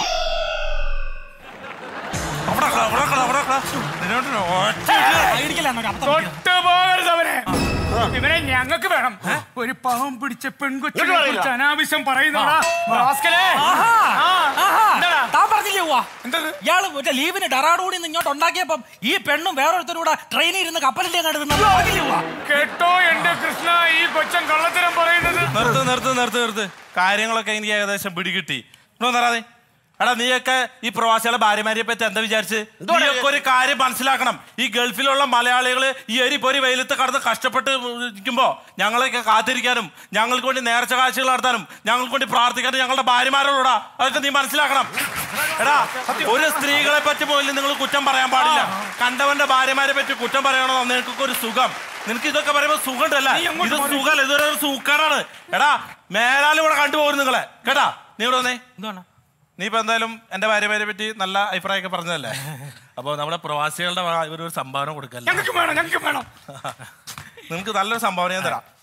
അവിടെ നിക്കടാ, അവിടെ നിക്കടാ, അവിടെ നിക്കടാ. നിന്നോട് ഒറ്റ ഇടി. തൊട്ട് പോകരുത് അവനെ ഇവനെ ഞങ്ങൾക്ക് വേണം ഒരു പാവം പിടിച്ച പെൺകൊച്ചിനെ ഇങ്ങോട്ട് കുറിച്ച് പറയില്ല. അനാവശ്യം പറയുന്നതാ ആ. റാസ്കലേ. ആഹാ. ആ. ആഹാ. എന്താടാ? താൻ പറഞ്ഞില്ലേ ഉവ്വ? ഇയാള് മറ്റേ ലീവിന് ഡറാഡൂടി നിന്ന് ഇങ്ങോട്ട് ഉണ്ടാക്കിയപ്പം ഈ പെണ്ണും വേറൊരുത്തരൂടെ ട്രെയിനിൽ ഇരുന്ന് കപ്പലിന്റെ അങ്ങോട്ട് കേട്ടോ എന്റെ കൃഷ്ണ ഈ കൊച്ചൻ കള്ളത്തരം പറയുന്നത് നിർത്ത് നിർത്ത് നിർത്ത് നിർത്ത് കാര്യങ്ങളൊക്കെ എനിക്ക് ഏകദേശം പിടികിട്ടി നോന്നറാതെ എടാ നീയൊക്കെ ഈ പ്രവാസികളെ ഭാര്യമാരെ പറ്റി എന്താ വിചാരിച്ച് നീയൊക്കെ ഒരു കാര്യം മനസ്സിലാക്കണം ഈ ഗൾഫിലുള്ള മലയാളികൾ ഈ എരി പൊരി വെയിലത്ത് കടന്ന് കഷ്ടപ്പെട്ട് ഇരിക്കുമ്പോ ഞങ്ങളെയൊക്കെ കാത്തിരിക്കാനും ഞങ്ങൾക്ക് വേണ്ടി നേർച്ച കാഴ്ചകൾ നടത്താനും ഞങ്ങൾക്ക് വേണ്ടി പ്രാർത്ഥിക്കാനും ഞങ്ങളുടെ ഭാര്യമാരോടാ അതൊക്കെ നീ മനസ്സിലാക്കണം എടാ ഒരു സ്ത്രീകളെ പറ്റി പോലും നിങ്ങൾ കുറ്റം പറയാൻ പാടില്ല കണ്ടവന്റെ ഭാര്യമാരെ പറ്റി കുറ്റം പറയണോ നിനക്കൊക്കെ ഒരു സുഖം നിനക്ക് ഇതൊക്കെ പറയുമ്പോ സുഖമുണ്ടല്ല ഇത് സുഖമല്ല ഇതൊരു സൂക്കാറാണ് എടാ മേലാലും ഇവിടെ കണ്ടുപോകും നിങ്ങളെ കേട്ടാ നീ ഇവിടെ വന്നേ എന്താണ് നീ ഇപ്പൊ എന്തായാലും എന്റെ ഭാര്യമാരെ പറ്റി നല്ല അഭിപ്രായമൊക്കെ പറഞ്ഞതല്ലേ അപ്പൊ നമ്മുടെ പ്രവാസികളുടെ വക ഇവരൊരു സംഭാവന കൊടുക്കല്ലേ ഞങ്ങൾക്ക് വേണം ഞങ്ങൾക്ക് വേണം നിനക്ക് നല്ലൊരു സംഭാവന ഞാൻ തരാം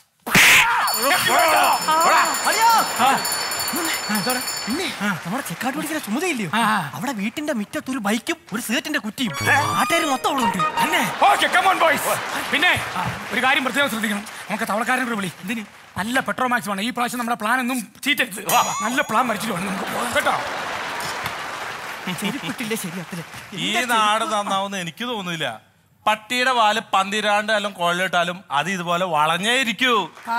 പിന്നെ നമ്മുടെ ചെക്കാട്ട് പിടിക്കുന്ന ചുമതലയില്ലയോ അവിടെ വീട്ടിന്റെ മുറ്റത്ത് ഒരു ബൈക്കും ഒരു സീറ്റിന്റെ കുറ്റിയും നാട്ടുകാർ മൊത്തം അവിടെ ഉണ്ട് തന്നെ ഓക്കെ കമോൺ ബോയ്സ് പിന്നെ ഒരു കാര്യം പ്രത്യേകം ശ്രദ്ധിക്കണം നമുക്ക് തവളക്കാരൻ കൂടെ വിളി എന്തിന് നല്ല പെട്രോമാക്സ് വേണം ഈ പ്രാവശ്യം നമ്മുടെ പ്ലാൻ ഒന്നും ചീറ്റരുത് വാ, നല്ല പ്ലാൻ വരച്ചിട്ട് വേണം നമുക്ക് പോകാൻ കേട്ടോ ശരിപ്പെട്ടില്ലേ ശരിയാത്തില്ല ഈ നാട് നന്നാവുന്ന എനിക്ക് തോന്നുന്നില്ല പട്ടിയുടെ വാല് പന്തിരാണ്ട് അല്ലെങ്കിൽ കൊള്ളിട്ടാലും അത് ഇതുപോലെ വളഞ്ഞേ ഇരിക്കൂ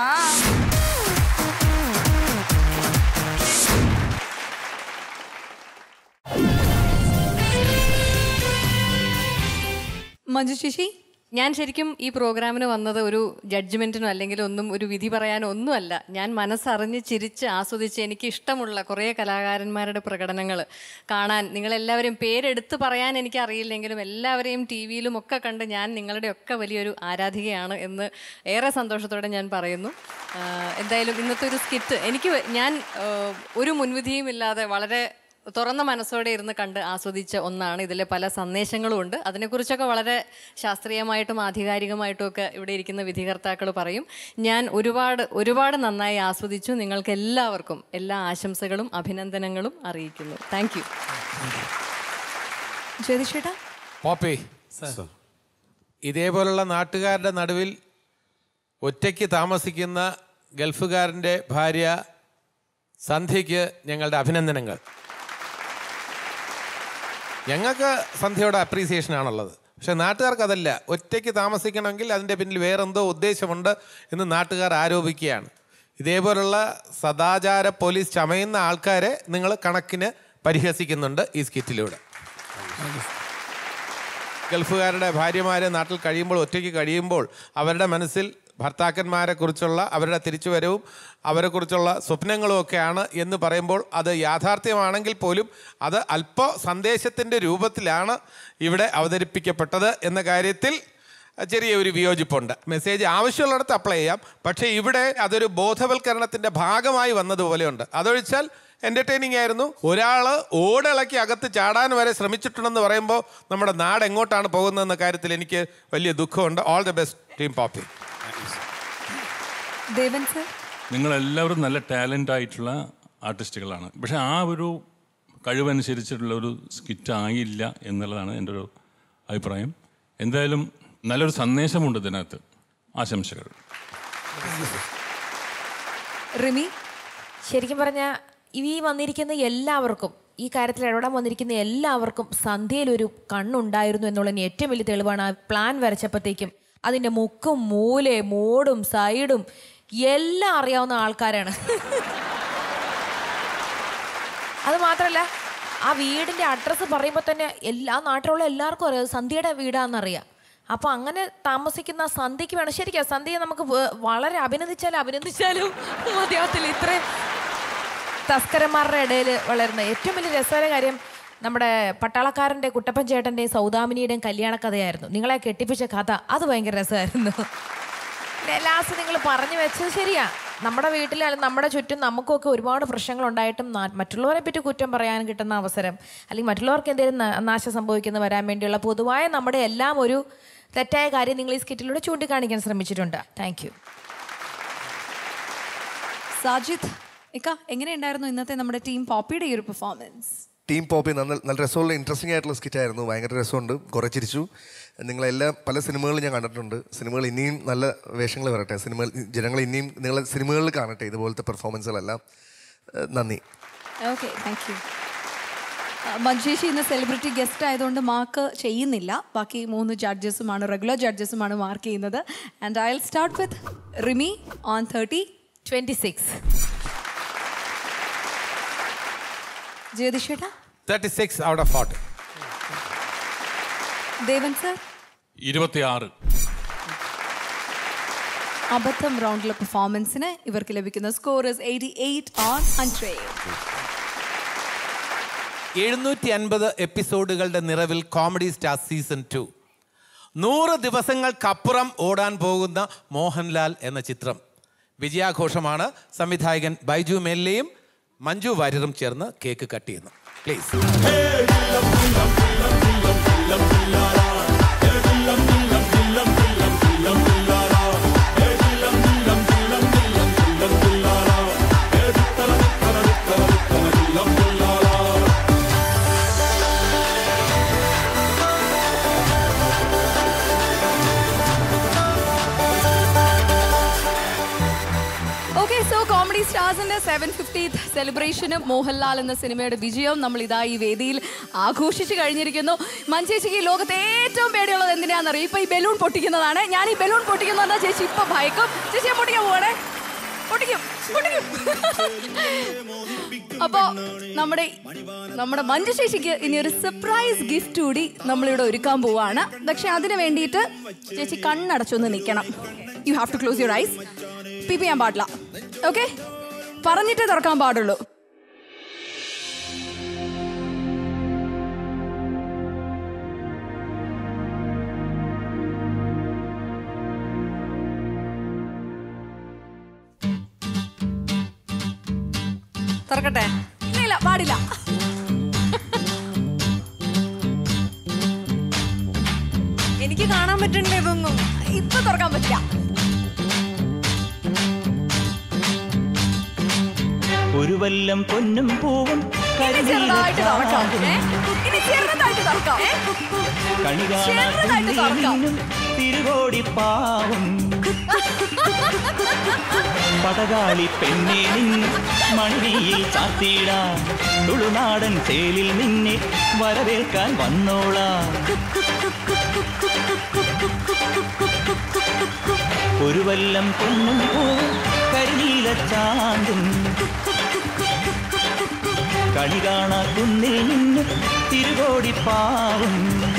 മഞ്ജു ശശി ഞാൻ ശരിക്കും ഈ പ്രോഗ്രാമിന് വന്നത് ഒരു ജഡ്ജ്മെന്റിനോ അല്ലെങ്കിൽ ഒന്നും ഒരു വിധി പറയാനോ ഒന്നുമല്ല ഞാൻ മനസ്സറിഞ്ഞ് ചിരിച്ച് ആസ്വദിച്ച് എനിക്ക് ഇഷ്ടമുള്ള കുറേ കലാകാരന്മാരുടെ പ്രകടനങ്ങൾ കാണാൻ നിങ്ങളെല്ലാവരും പേരെടുത്ത് പറയാൻ എനിക്ക് അറിയില്ലെങ്കിലും എല്ലാവരെയും ടി വിയിലും ഒക്കെ കണ്ട് ഞാൻ നിങ്ങളുടെ ഒക്കെ വലിയൊരു ആരാധികയാണ് എന്ന് ഏറെ സന്തോഷത്തോടെ ഞാൻ പറയുന്നു ആഹ് എന്തായാലും ഇന്നത്തെ ഒരു സ്കിറ്റ് എനിക്ക് വ- ഞാൻ ആഹ് ഒരു മുൻവിധിയും ഇല്ലാതെ വളരെ തുറന്ന മനസ്സോടെ ഇരുന്ന് കണ്ട് ആസ്വദിച്ച ഒന്നാണ് ഇതിലെ പല സന്ദേശങ്ങളും ഉണ്ട് അതിനെക്കുറിച്ചൊക്കെ വളരെ ശാസ്ത്രീയമായിട്ടും ആധികാരികമായിട്ടും ഒക്കെ ഇവിടെ ഇരിക്കുന്ന വിധികർത്താക്കൾ പറയും ഞാൻ ഒരുപാട് ഒരുപാട് നന്നായി ആസ്വദിച്ചു നിങ്ങൾക്ക് എല്ലാവർക്കും എല്ലാ ആശംസകളും അഭിനന്ദനങ്ങളും അറിയിക്കുന്നു താങ്ക് യു ജ്യോതിഷേട്ടാ പോപ്പി ഇതേപോലുള്ള നാട്ടുകാരുടെ നടുവിൽ ഒറ്റയ്ക്ക് താമസിക്കുന്ന ഗൾഫുകാരൻ്റെ ഭാര്യ സന്ധ്യയ്ക്ക് ഞങ്ങളുടെ അഭിനന്ദനങ്ങൾ ഞങ്ങൾക്ക് സന്ധ്യയുടെ അപ്രീസിയേഷൻ ആണുള്ളത് പക്ഷെ നാട്ടുകാർക്ക് അതല്ല ഒറ്റയ്ക്ക് താമസിക്കണമെങ്കിൽ അതിൻ്റെ പിന്നിൽ വേറെന്തോ ഉദ്ദേശമുണ്ട് എന്ന് നാട്ടുകാർ ആരോപിക്കുകയാണ് ഇതേപോലുള്ള സദാചാര പോലീസ് ചമയുന്ന ആൾക്കാരെ നിങ്ങൾ കണക്കിന് പരിഹസിക്കുന്നുണ്ട് ഈ സ്കിറ്റിലൂടെ ഗൾഫുകാരുടെ ഭാര്യമാരെ നാട്ടിൽ കഴിയുമ്പോൾ ഒറ്റയ്ക്ക് കഴിയുമ്പോൾ അവരുടെ മനസ്സിൽ ഭർത്താക്കന്മാരെക്കുറിച്ചുള്ള അവരുടെ തിരിച്ചുവരവും അവരെക്കുറിച്ചുള്ള സ്വപ്നങ്ങളും ഒക്കെയാണ് എന്ന് പറയുമ്പോൾ അത് യാഥാർത്ഥ്യമാണെങ്കിൽ പോലും അത് അല്പ സന്ദേശത്തിൻ്റെ രൂപത്തിലാണ് ഇവിടെ അവതരിപ്പിക്കപ്പെട്ടത് എന്ന കാര്യത്തിൽ ചെറിയ ഒരു വിയോജിപ്പുണ്ട് മെസ്സേജ് ആവശ്യമുള്ളിടത്ത് അപ്ലൈ ചെയ്യാം പക്ഷേ ഇവിടെ അതൊരു ബോധവൽക്കരണത്തിൻ്റെ ഭാഗമായി വന്നതുപോലെയുണ്ട് അതൊഴിച്ചാൽ എൻ്റർടൈനിങ് ആയിരുന്നു ഒരാൾ ഓടിളക്കി അകത്ത് ചാടാൻ വരെ ശ്രമിച്ചിട്ടുണ്ടെന്ന് പറയുമ്പോൾ നമ്മുടെ നാട് എങ്ങോട്ടാണ് പോകുന്നതെന്ന കാര്യത്തിൽ എനിക്ക് വലിയ ദുഃഖമുണ്ട് all the best team Poppy Devan sir നിങ്ങളെല്ലാവരും നല്ല ടാലൻ്റ് ആയിട്ടുള്ള ആർട്ടിസ്റ്റുകളാണ് പക്ഷെ ആ ഒരു കഴിവനുസരിച്ചിട്ടുള്ള ഒരു സ്കിറ്റ് ആയില്ല എന്നുള്ളതാണ് എൻ്റെ ഒരു അഭിപ്രായം എന്തായാലും നല്ലൊരു സന്ദേശമുണ്ട് ഇതിനകത്ത് ആശംസകൾ റിമി ശരിക്കും പറഞ്ഞാൽ ഈ വന്നിരിക്കുന്ന എല്ലാവർക്കും ഈ കാര്യത്തിൽ ഇടപെടാൻ വന്നിരിക്കുന്ന എല്ലാവർക്കും സന്ധ്യയിൽ ഒരു കണ്ണുണ്ടായിരുന്നു എന്നുള്ളതിന് ഏറ്റവും വലിയ തെളിവാണ് ആ പ്ലാൻ വരച്ചപ്പോഴത്തേക്കും അതിൻ്റെ മുക്കും മൂലയും മോടും സൈഡും എല്ലാം അറിയാവുന്ന ആൾക്കാരാണ് അത് മാത്രമല്ല ആ വീടിൻ്റെ അഡ്രസ്സ് പറയുമ്പോൾ തന്നെ എല്ലാ നാട്ടിലുള്ള എല്ലാവർക്കും അറിയാം അത് സന്ധ്യയുടെ വീടാണെന്നറിയാം അപ്പോൾ അങ്ങനെ താമസിക്കുന്ന ആ സന്ധ്യയ്ക്ക് വേണം ശരിക്കും സന്ധ്യയെ നമുക്ക് വ- വളരെ അഭിനന്ദിച്ചാലും അഭിനന്ദിച്ചാലും മതിയാവത്തില്ല ഇത്രയും തസ്കരന്മാരുടെ ഇടയിൽ വളരുന്ന ഏറ്റവും വലിയ രസകര കാര്യം നമ്മുടെ പട്ടാളക്കാരൻ്റെ കുട്ടപ്പൻ ചേട്ടൻ്റെയും സൗദാമിനിയുടെയും കല്യാണ കഥയായിരുന്നു നിങ്ങളെ കെട്ടിപ്പിച്ച കഥ അത് ഭയങ്കര രസമായിരുന്നു ലാസ്റ്റ് നിങ്ങൾ പറഞ്ഞു വെച്ചത് ശരിയാ നമ്മുടെ വീട്ടിൽ അല്ലെങ്കിൽ നമ്മുടെ ചുറ്റും നമുക്കൊക്കെ ഒരുപാട് പ്രശ്നങ്ങൾ ഉണ്ടായിട്ടും നാ- മറ്റുള്ളവരെ പറ്റി കുറ്റം പറയാൻ കിട്ടുന്ന അവസരം അല്ലെങ്കിൽ മറ്റുള്ളവർക്ക് എന്തെങ്കിലും ന- നാശം സംഭവിക്കുന്ന വരാൻ വേണ്ടിയുള്ള പൊതുവായ നമ്മുടെ എല്ലാം ഒരു തെറ്റായ കാര്യം നിങ്ങൾ ഈ സ്കിറ്റിലൂടെ ചൂണ്ടിക്കാണിക്കാൻ ശ്രമിച്ചിട്ടുണ്ട് താങ്ക് യു സാജിദ് ഇക്ക എങ്ങനെയുണ്ടായിരുന്നു ഇന്നത്തെ നമ്മുടെ ടീം പോപ്പിയുടെ ഈ ഒരു പെർഫോമൻസ് ടീം പോപ്പി നല്ല നല്ല രസമുള്ള ഇൻട്രസ്റ്റിംഗ് ആയിട്ടുള്ള സ്കിറ്റ് ആയിരുന്നു ഭയങ്കര രസമുണ്ട് കുറേ ചിരിച്ചു നിങ്ങളെല്ലാം പല സിനിമകളും ഞാൻ കണ്ടിട്ടുണ്ട് സിനിമകൾ ഇനിയും നല്ല വേഷങ്ങൾ വരട്ടെ സിനിമകൾ ജനങ്ങൾ ഇനിയും നിങ്ങളെ സിനിമകളിൽ കാണട്ടെ ഇതുപോലത്തെ പെർഫോമൻസുകളെല്ലാം ഏഹ് നന്ദി ഓക്കെ താങ്ക് യു മഞ്ജേഷി ഇന്ന് സെലിബ്രിറ്റി ഗസ്റ്റ് ആയതുകൊണ്ട് മാർക്ക് ചെയ്യുന്നില്ല ബാക്കി മൂന്ന് ജഡ്ജസുമാണ് റെഗുലർ ജഡ്ജസുമാണ് മാർക്ക് ചെയ്യുന്നത് and I start with Rimi on thirty twenty six ജ്യോതിഷേട്ട thirty six out of forty Devan sir ഇരുപത്തിയാറ് അബദ്ധം റൗണ്ടിലെ പെർഫോമൻസിന് ഇവർക്ക് ലഭിക്കുന്ന score is eighty eight on hundred എഴുന്നൂറ്റി അൻപത് എപ്പിസോഡുകളുടെ നിറവിൽ കോമഡി സ്റ്റാർ സീസൺ ടു നൂറ് ദിവസങ്ങൾക്കപ്പുറം ഓടാൻ പോകുന്ന മോഹൻലാൽ എന്ന ചിത്രം വിജയാഘോഷമാണ് സംവിധായകൻ ബൈജു മെല്ലയും മഞ്ജു വാര്യറും ചേർന്ന് കേക്ക് കട്ട് ചെയ്യുന്നു പ്ലീസ് ഓക്കെ സോ കോമഡി സ്റ്റാർസിന്റെ സെവൻ ഫിഫ്റ്റീത്ത് സെലിബ്രേഷനും മോഹൻലാൽ എന്ന സിനിമയുടെ വിജയവും നമ്മൾ ഇതാ ഈ വേദിയിൽ ആഘോഷിച്ചു കഴിഞ്ഞിരിക്കുന്നു മഞ്ചേച്ചിക്ക് ഈ ലോകത്തെ ഏറ്റവും പേടിയുള്ളത് എന്തിനാണെന്നറിയോ ഇപ്പൊ ഈ ബലൂൺ പൊട്ടിക്കുന്നതാണ് ഞാൻ ഈ ബലൂൺ പൊട്ടിക്കുന്നതാ ചേച്ചി ഇപ്പൊ ഭയക്കും ചേച്ചി ഞാൻ പൊട്ടിക്കാൻ പോവാണേ പൊട്ടിക്കും പൊട്ടിക്കും അപ്പോ നമ്മുടെ നമ്മുടെ മഞ്ജു ചേച്ചിക്ക് ഇനി ഒരു സർപ്രൈസ് ഗിഫ്റ്റ് കൂടി നമ്മളിവിടെ ഒരുക്കാൻ പോവാണ് പക്ഷെ അതിന് വേണ്ടിയിട്ട് ചേച്ചി കണ്ണടച്ചൊന്ന് നിൽക്കണം you have to close your eyes പി ചെയ്യാൻ പാടില്ല ഓക്കെ പറഞ്ഞിട്ടേ തുറക്കാൻ പാടുള്ളൂ തുറക്കട്ടെ ഇല്ല ഇല്ല പാടില്ല എനിക്ക് കാണാൻ പറ്റണ്ടേ ഇതൊന്നും ഇപ്പൊ തുറക്കാൻ പറ്റില്ല ഒരു വല്ലം പൊന്നും പൂവും ഇനി ചെറുതായിട്ട് തുറക്കാം ഏ? ഇനി ചെറുതായിട്ട് തുറക്കാം ഏ? കണി ചെറുതായിട്ട് തുറക്കാം തിരുകോടിപ്പാവും പടകാളി പെണ്ണെ നിന്ന് മണിയിൽ ചാത്തിടാൻ തുളുനാടൻ ചേലിൽ നിന്നെ വരവേൽക്കാൻ വന്നോളാം ഒരു വല്ലം പൊന്നും പൂവും കരിനീല ചാന്തും കളി കാണാ കുന്നിൽ നിന്ന് തിരുകോടിപ്പാവും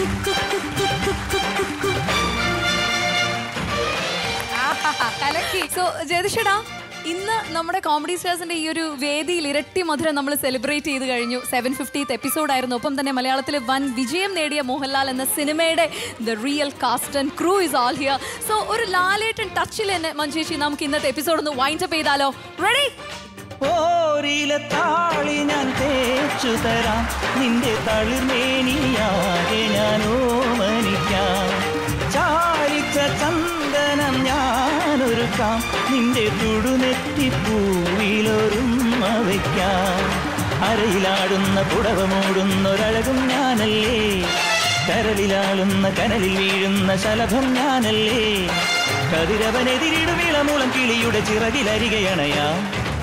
സോ ജയതിഷടാ ഇന്ന് നമ്മുടെ കോമഡി സ്റ്റാർസിന്റെ ഈ ഒരു വേദിയിൽ ഇരട്ടി മധുരം നമ്മൾ സെലിബ്രേറ്റ് ചെയ്ത് കഴിഞ്ഞു സെവൻ ഫിഫ്റ്റീത്ത് എപ്പിസോഡായിരുന്നു ഒപ്പം തന്നെ മലയാളത്തിൽ വൻ വിജയം നേടിയ മോഹൻലാൽ എന്ന സിനിമയുടെ the real cast and crew is all here so ഒരു ലാലേട്ടൻ ടച്ചിൽ തന്നെ മഞ്ചേച്ചി നമുക്ക് ഇന്നത്തെ എപ്പിസോഡ് ഒന്ന് വൈൻഡ് അപ്പ് ചെയ്താലോ റെഡി ഓരില താളി ഞാൻ തേച്ചു തരാം നിന്റെ തളിർമേനിയാകെ ഞാൻ ഓമനിക്കാം ചാരിച്ച ചന്ദനം ഞാനൊരുക്കാം നിന്റെ തുടുനെറ്റിപ്പൂവിലൊരുമ വയ്ക്കാം അരയിലാടുന്ന പുടവ മൂടുന്നൊരഴകും ഞാനല്ലേ കരളിലാളുന്ന കനലിൽ വീഴുന്ന ശലഭം ഞാനല്ലേ കതിരവനെതിരിടുവിളമൂളം കിളിയുടെ ചിറകിലരികയണയാം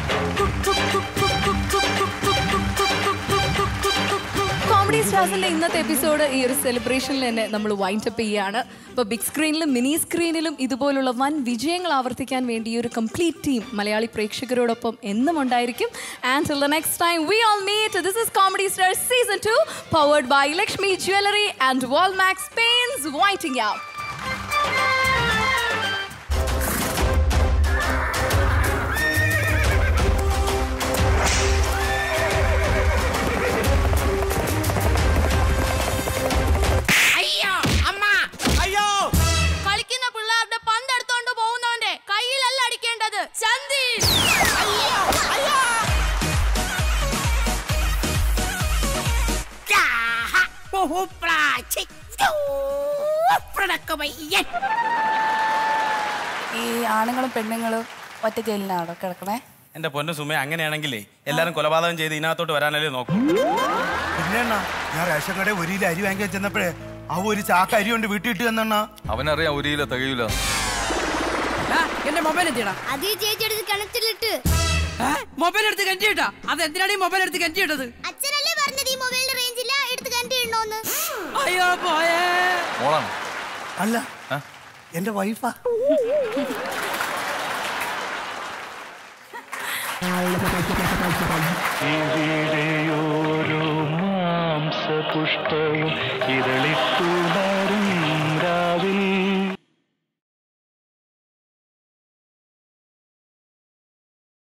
കോമഡി സ്റ്റാർസിന്റെ ഇന്നത്തെ എപ്പിസോഡ് ഈ ഒരു സെലിബ്രേഷനിൽ തന്നെ നമ്മൾ വൈൻഡ് അപ്പ് ചെയ്യാണ് അപ്പോൾ ബിഗ് സ്ക്രീനിലും മിനി സ്ക്രീനിലും ഇതുപോലുള്ള വൻ വിജയങ്ങൾ ആവർത്തിക്കാൻ വേണ്ടി ഈ ഒരു കംപ്ലീറ്റ് ടീം മലയാളി പ്രേക്ഷകരോടൊപ്പം എന്നും ഉണ്ടായിരിക്കും and till the next time we all meet this is comedy star season two powered by Lakshmi jewellery and Walmax paints waiting out അയ്യോ അമ്മ അയ്യോ കളിക്കുന്ന പിള്ളേരുടെ പന്ത് എടുത്തോണ്ട് പോകുന്നവന്റെ കയ്യിലല്ല അടിക്കേണ്ടത് ചന്തി അയ്യോ അയ്യോ ഈ ആണുങ്ങളും പെണ്ണുങ്ങളും ഒറ്റ ജയിലിനാണോ കിടക്കണേ എന്റെ പൊന്നു സുമ അങ്ങനെയാണെങ്കിലേ എല്ലാരും കൊലപാതകം ചെയ്ത് ഇതിനകത്തോട്ട് വരാനല്ലേ നോക്കും പിന്നെ അണ്ണാ ഞാൻ റേഷൻ കടയിൽ ഒരു കിലോ അരി വാങ്ങിക്കാൻ ചെന്നപ്പോഴേ ആ ഒരു ചാക്ക് അരി കൊണ്ട് വീട്ടിൽ ഇട്ട് തന്നണ്ണ അവനറിയാം ഒരു കിലോ തികയൂല എന്റെ മൊബൈൽ എന്തിടാ അത് ഈ ചേച്ചി എടുത്ത് കിണറ്റിലിട്ട് മൊബൈൽ എടുത്ത് കെട്ടിയിട്ടാ അത് എന്തിനാണ് ഈ മൊബൈൽ എടുത്ത് കെട്ടിയിട്ടത് അച്ഛനല്ലേ പറഞ്ഞത് ഈ മൊബൈലിന് റേഞ്ച് ഇല്ല എടുത്ത് കിണറ്റിടണോന്ന് അയ്യോ പോയേ മോളാണ് അല്ല ആ? എന്റെ വൈഫാ ഇവിടെയോ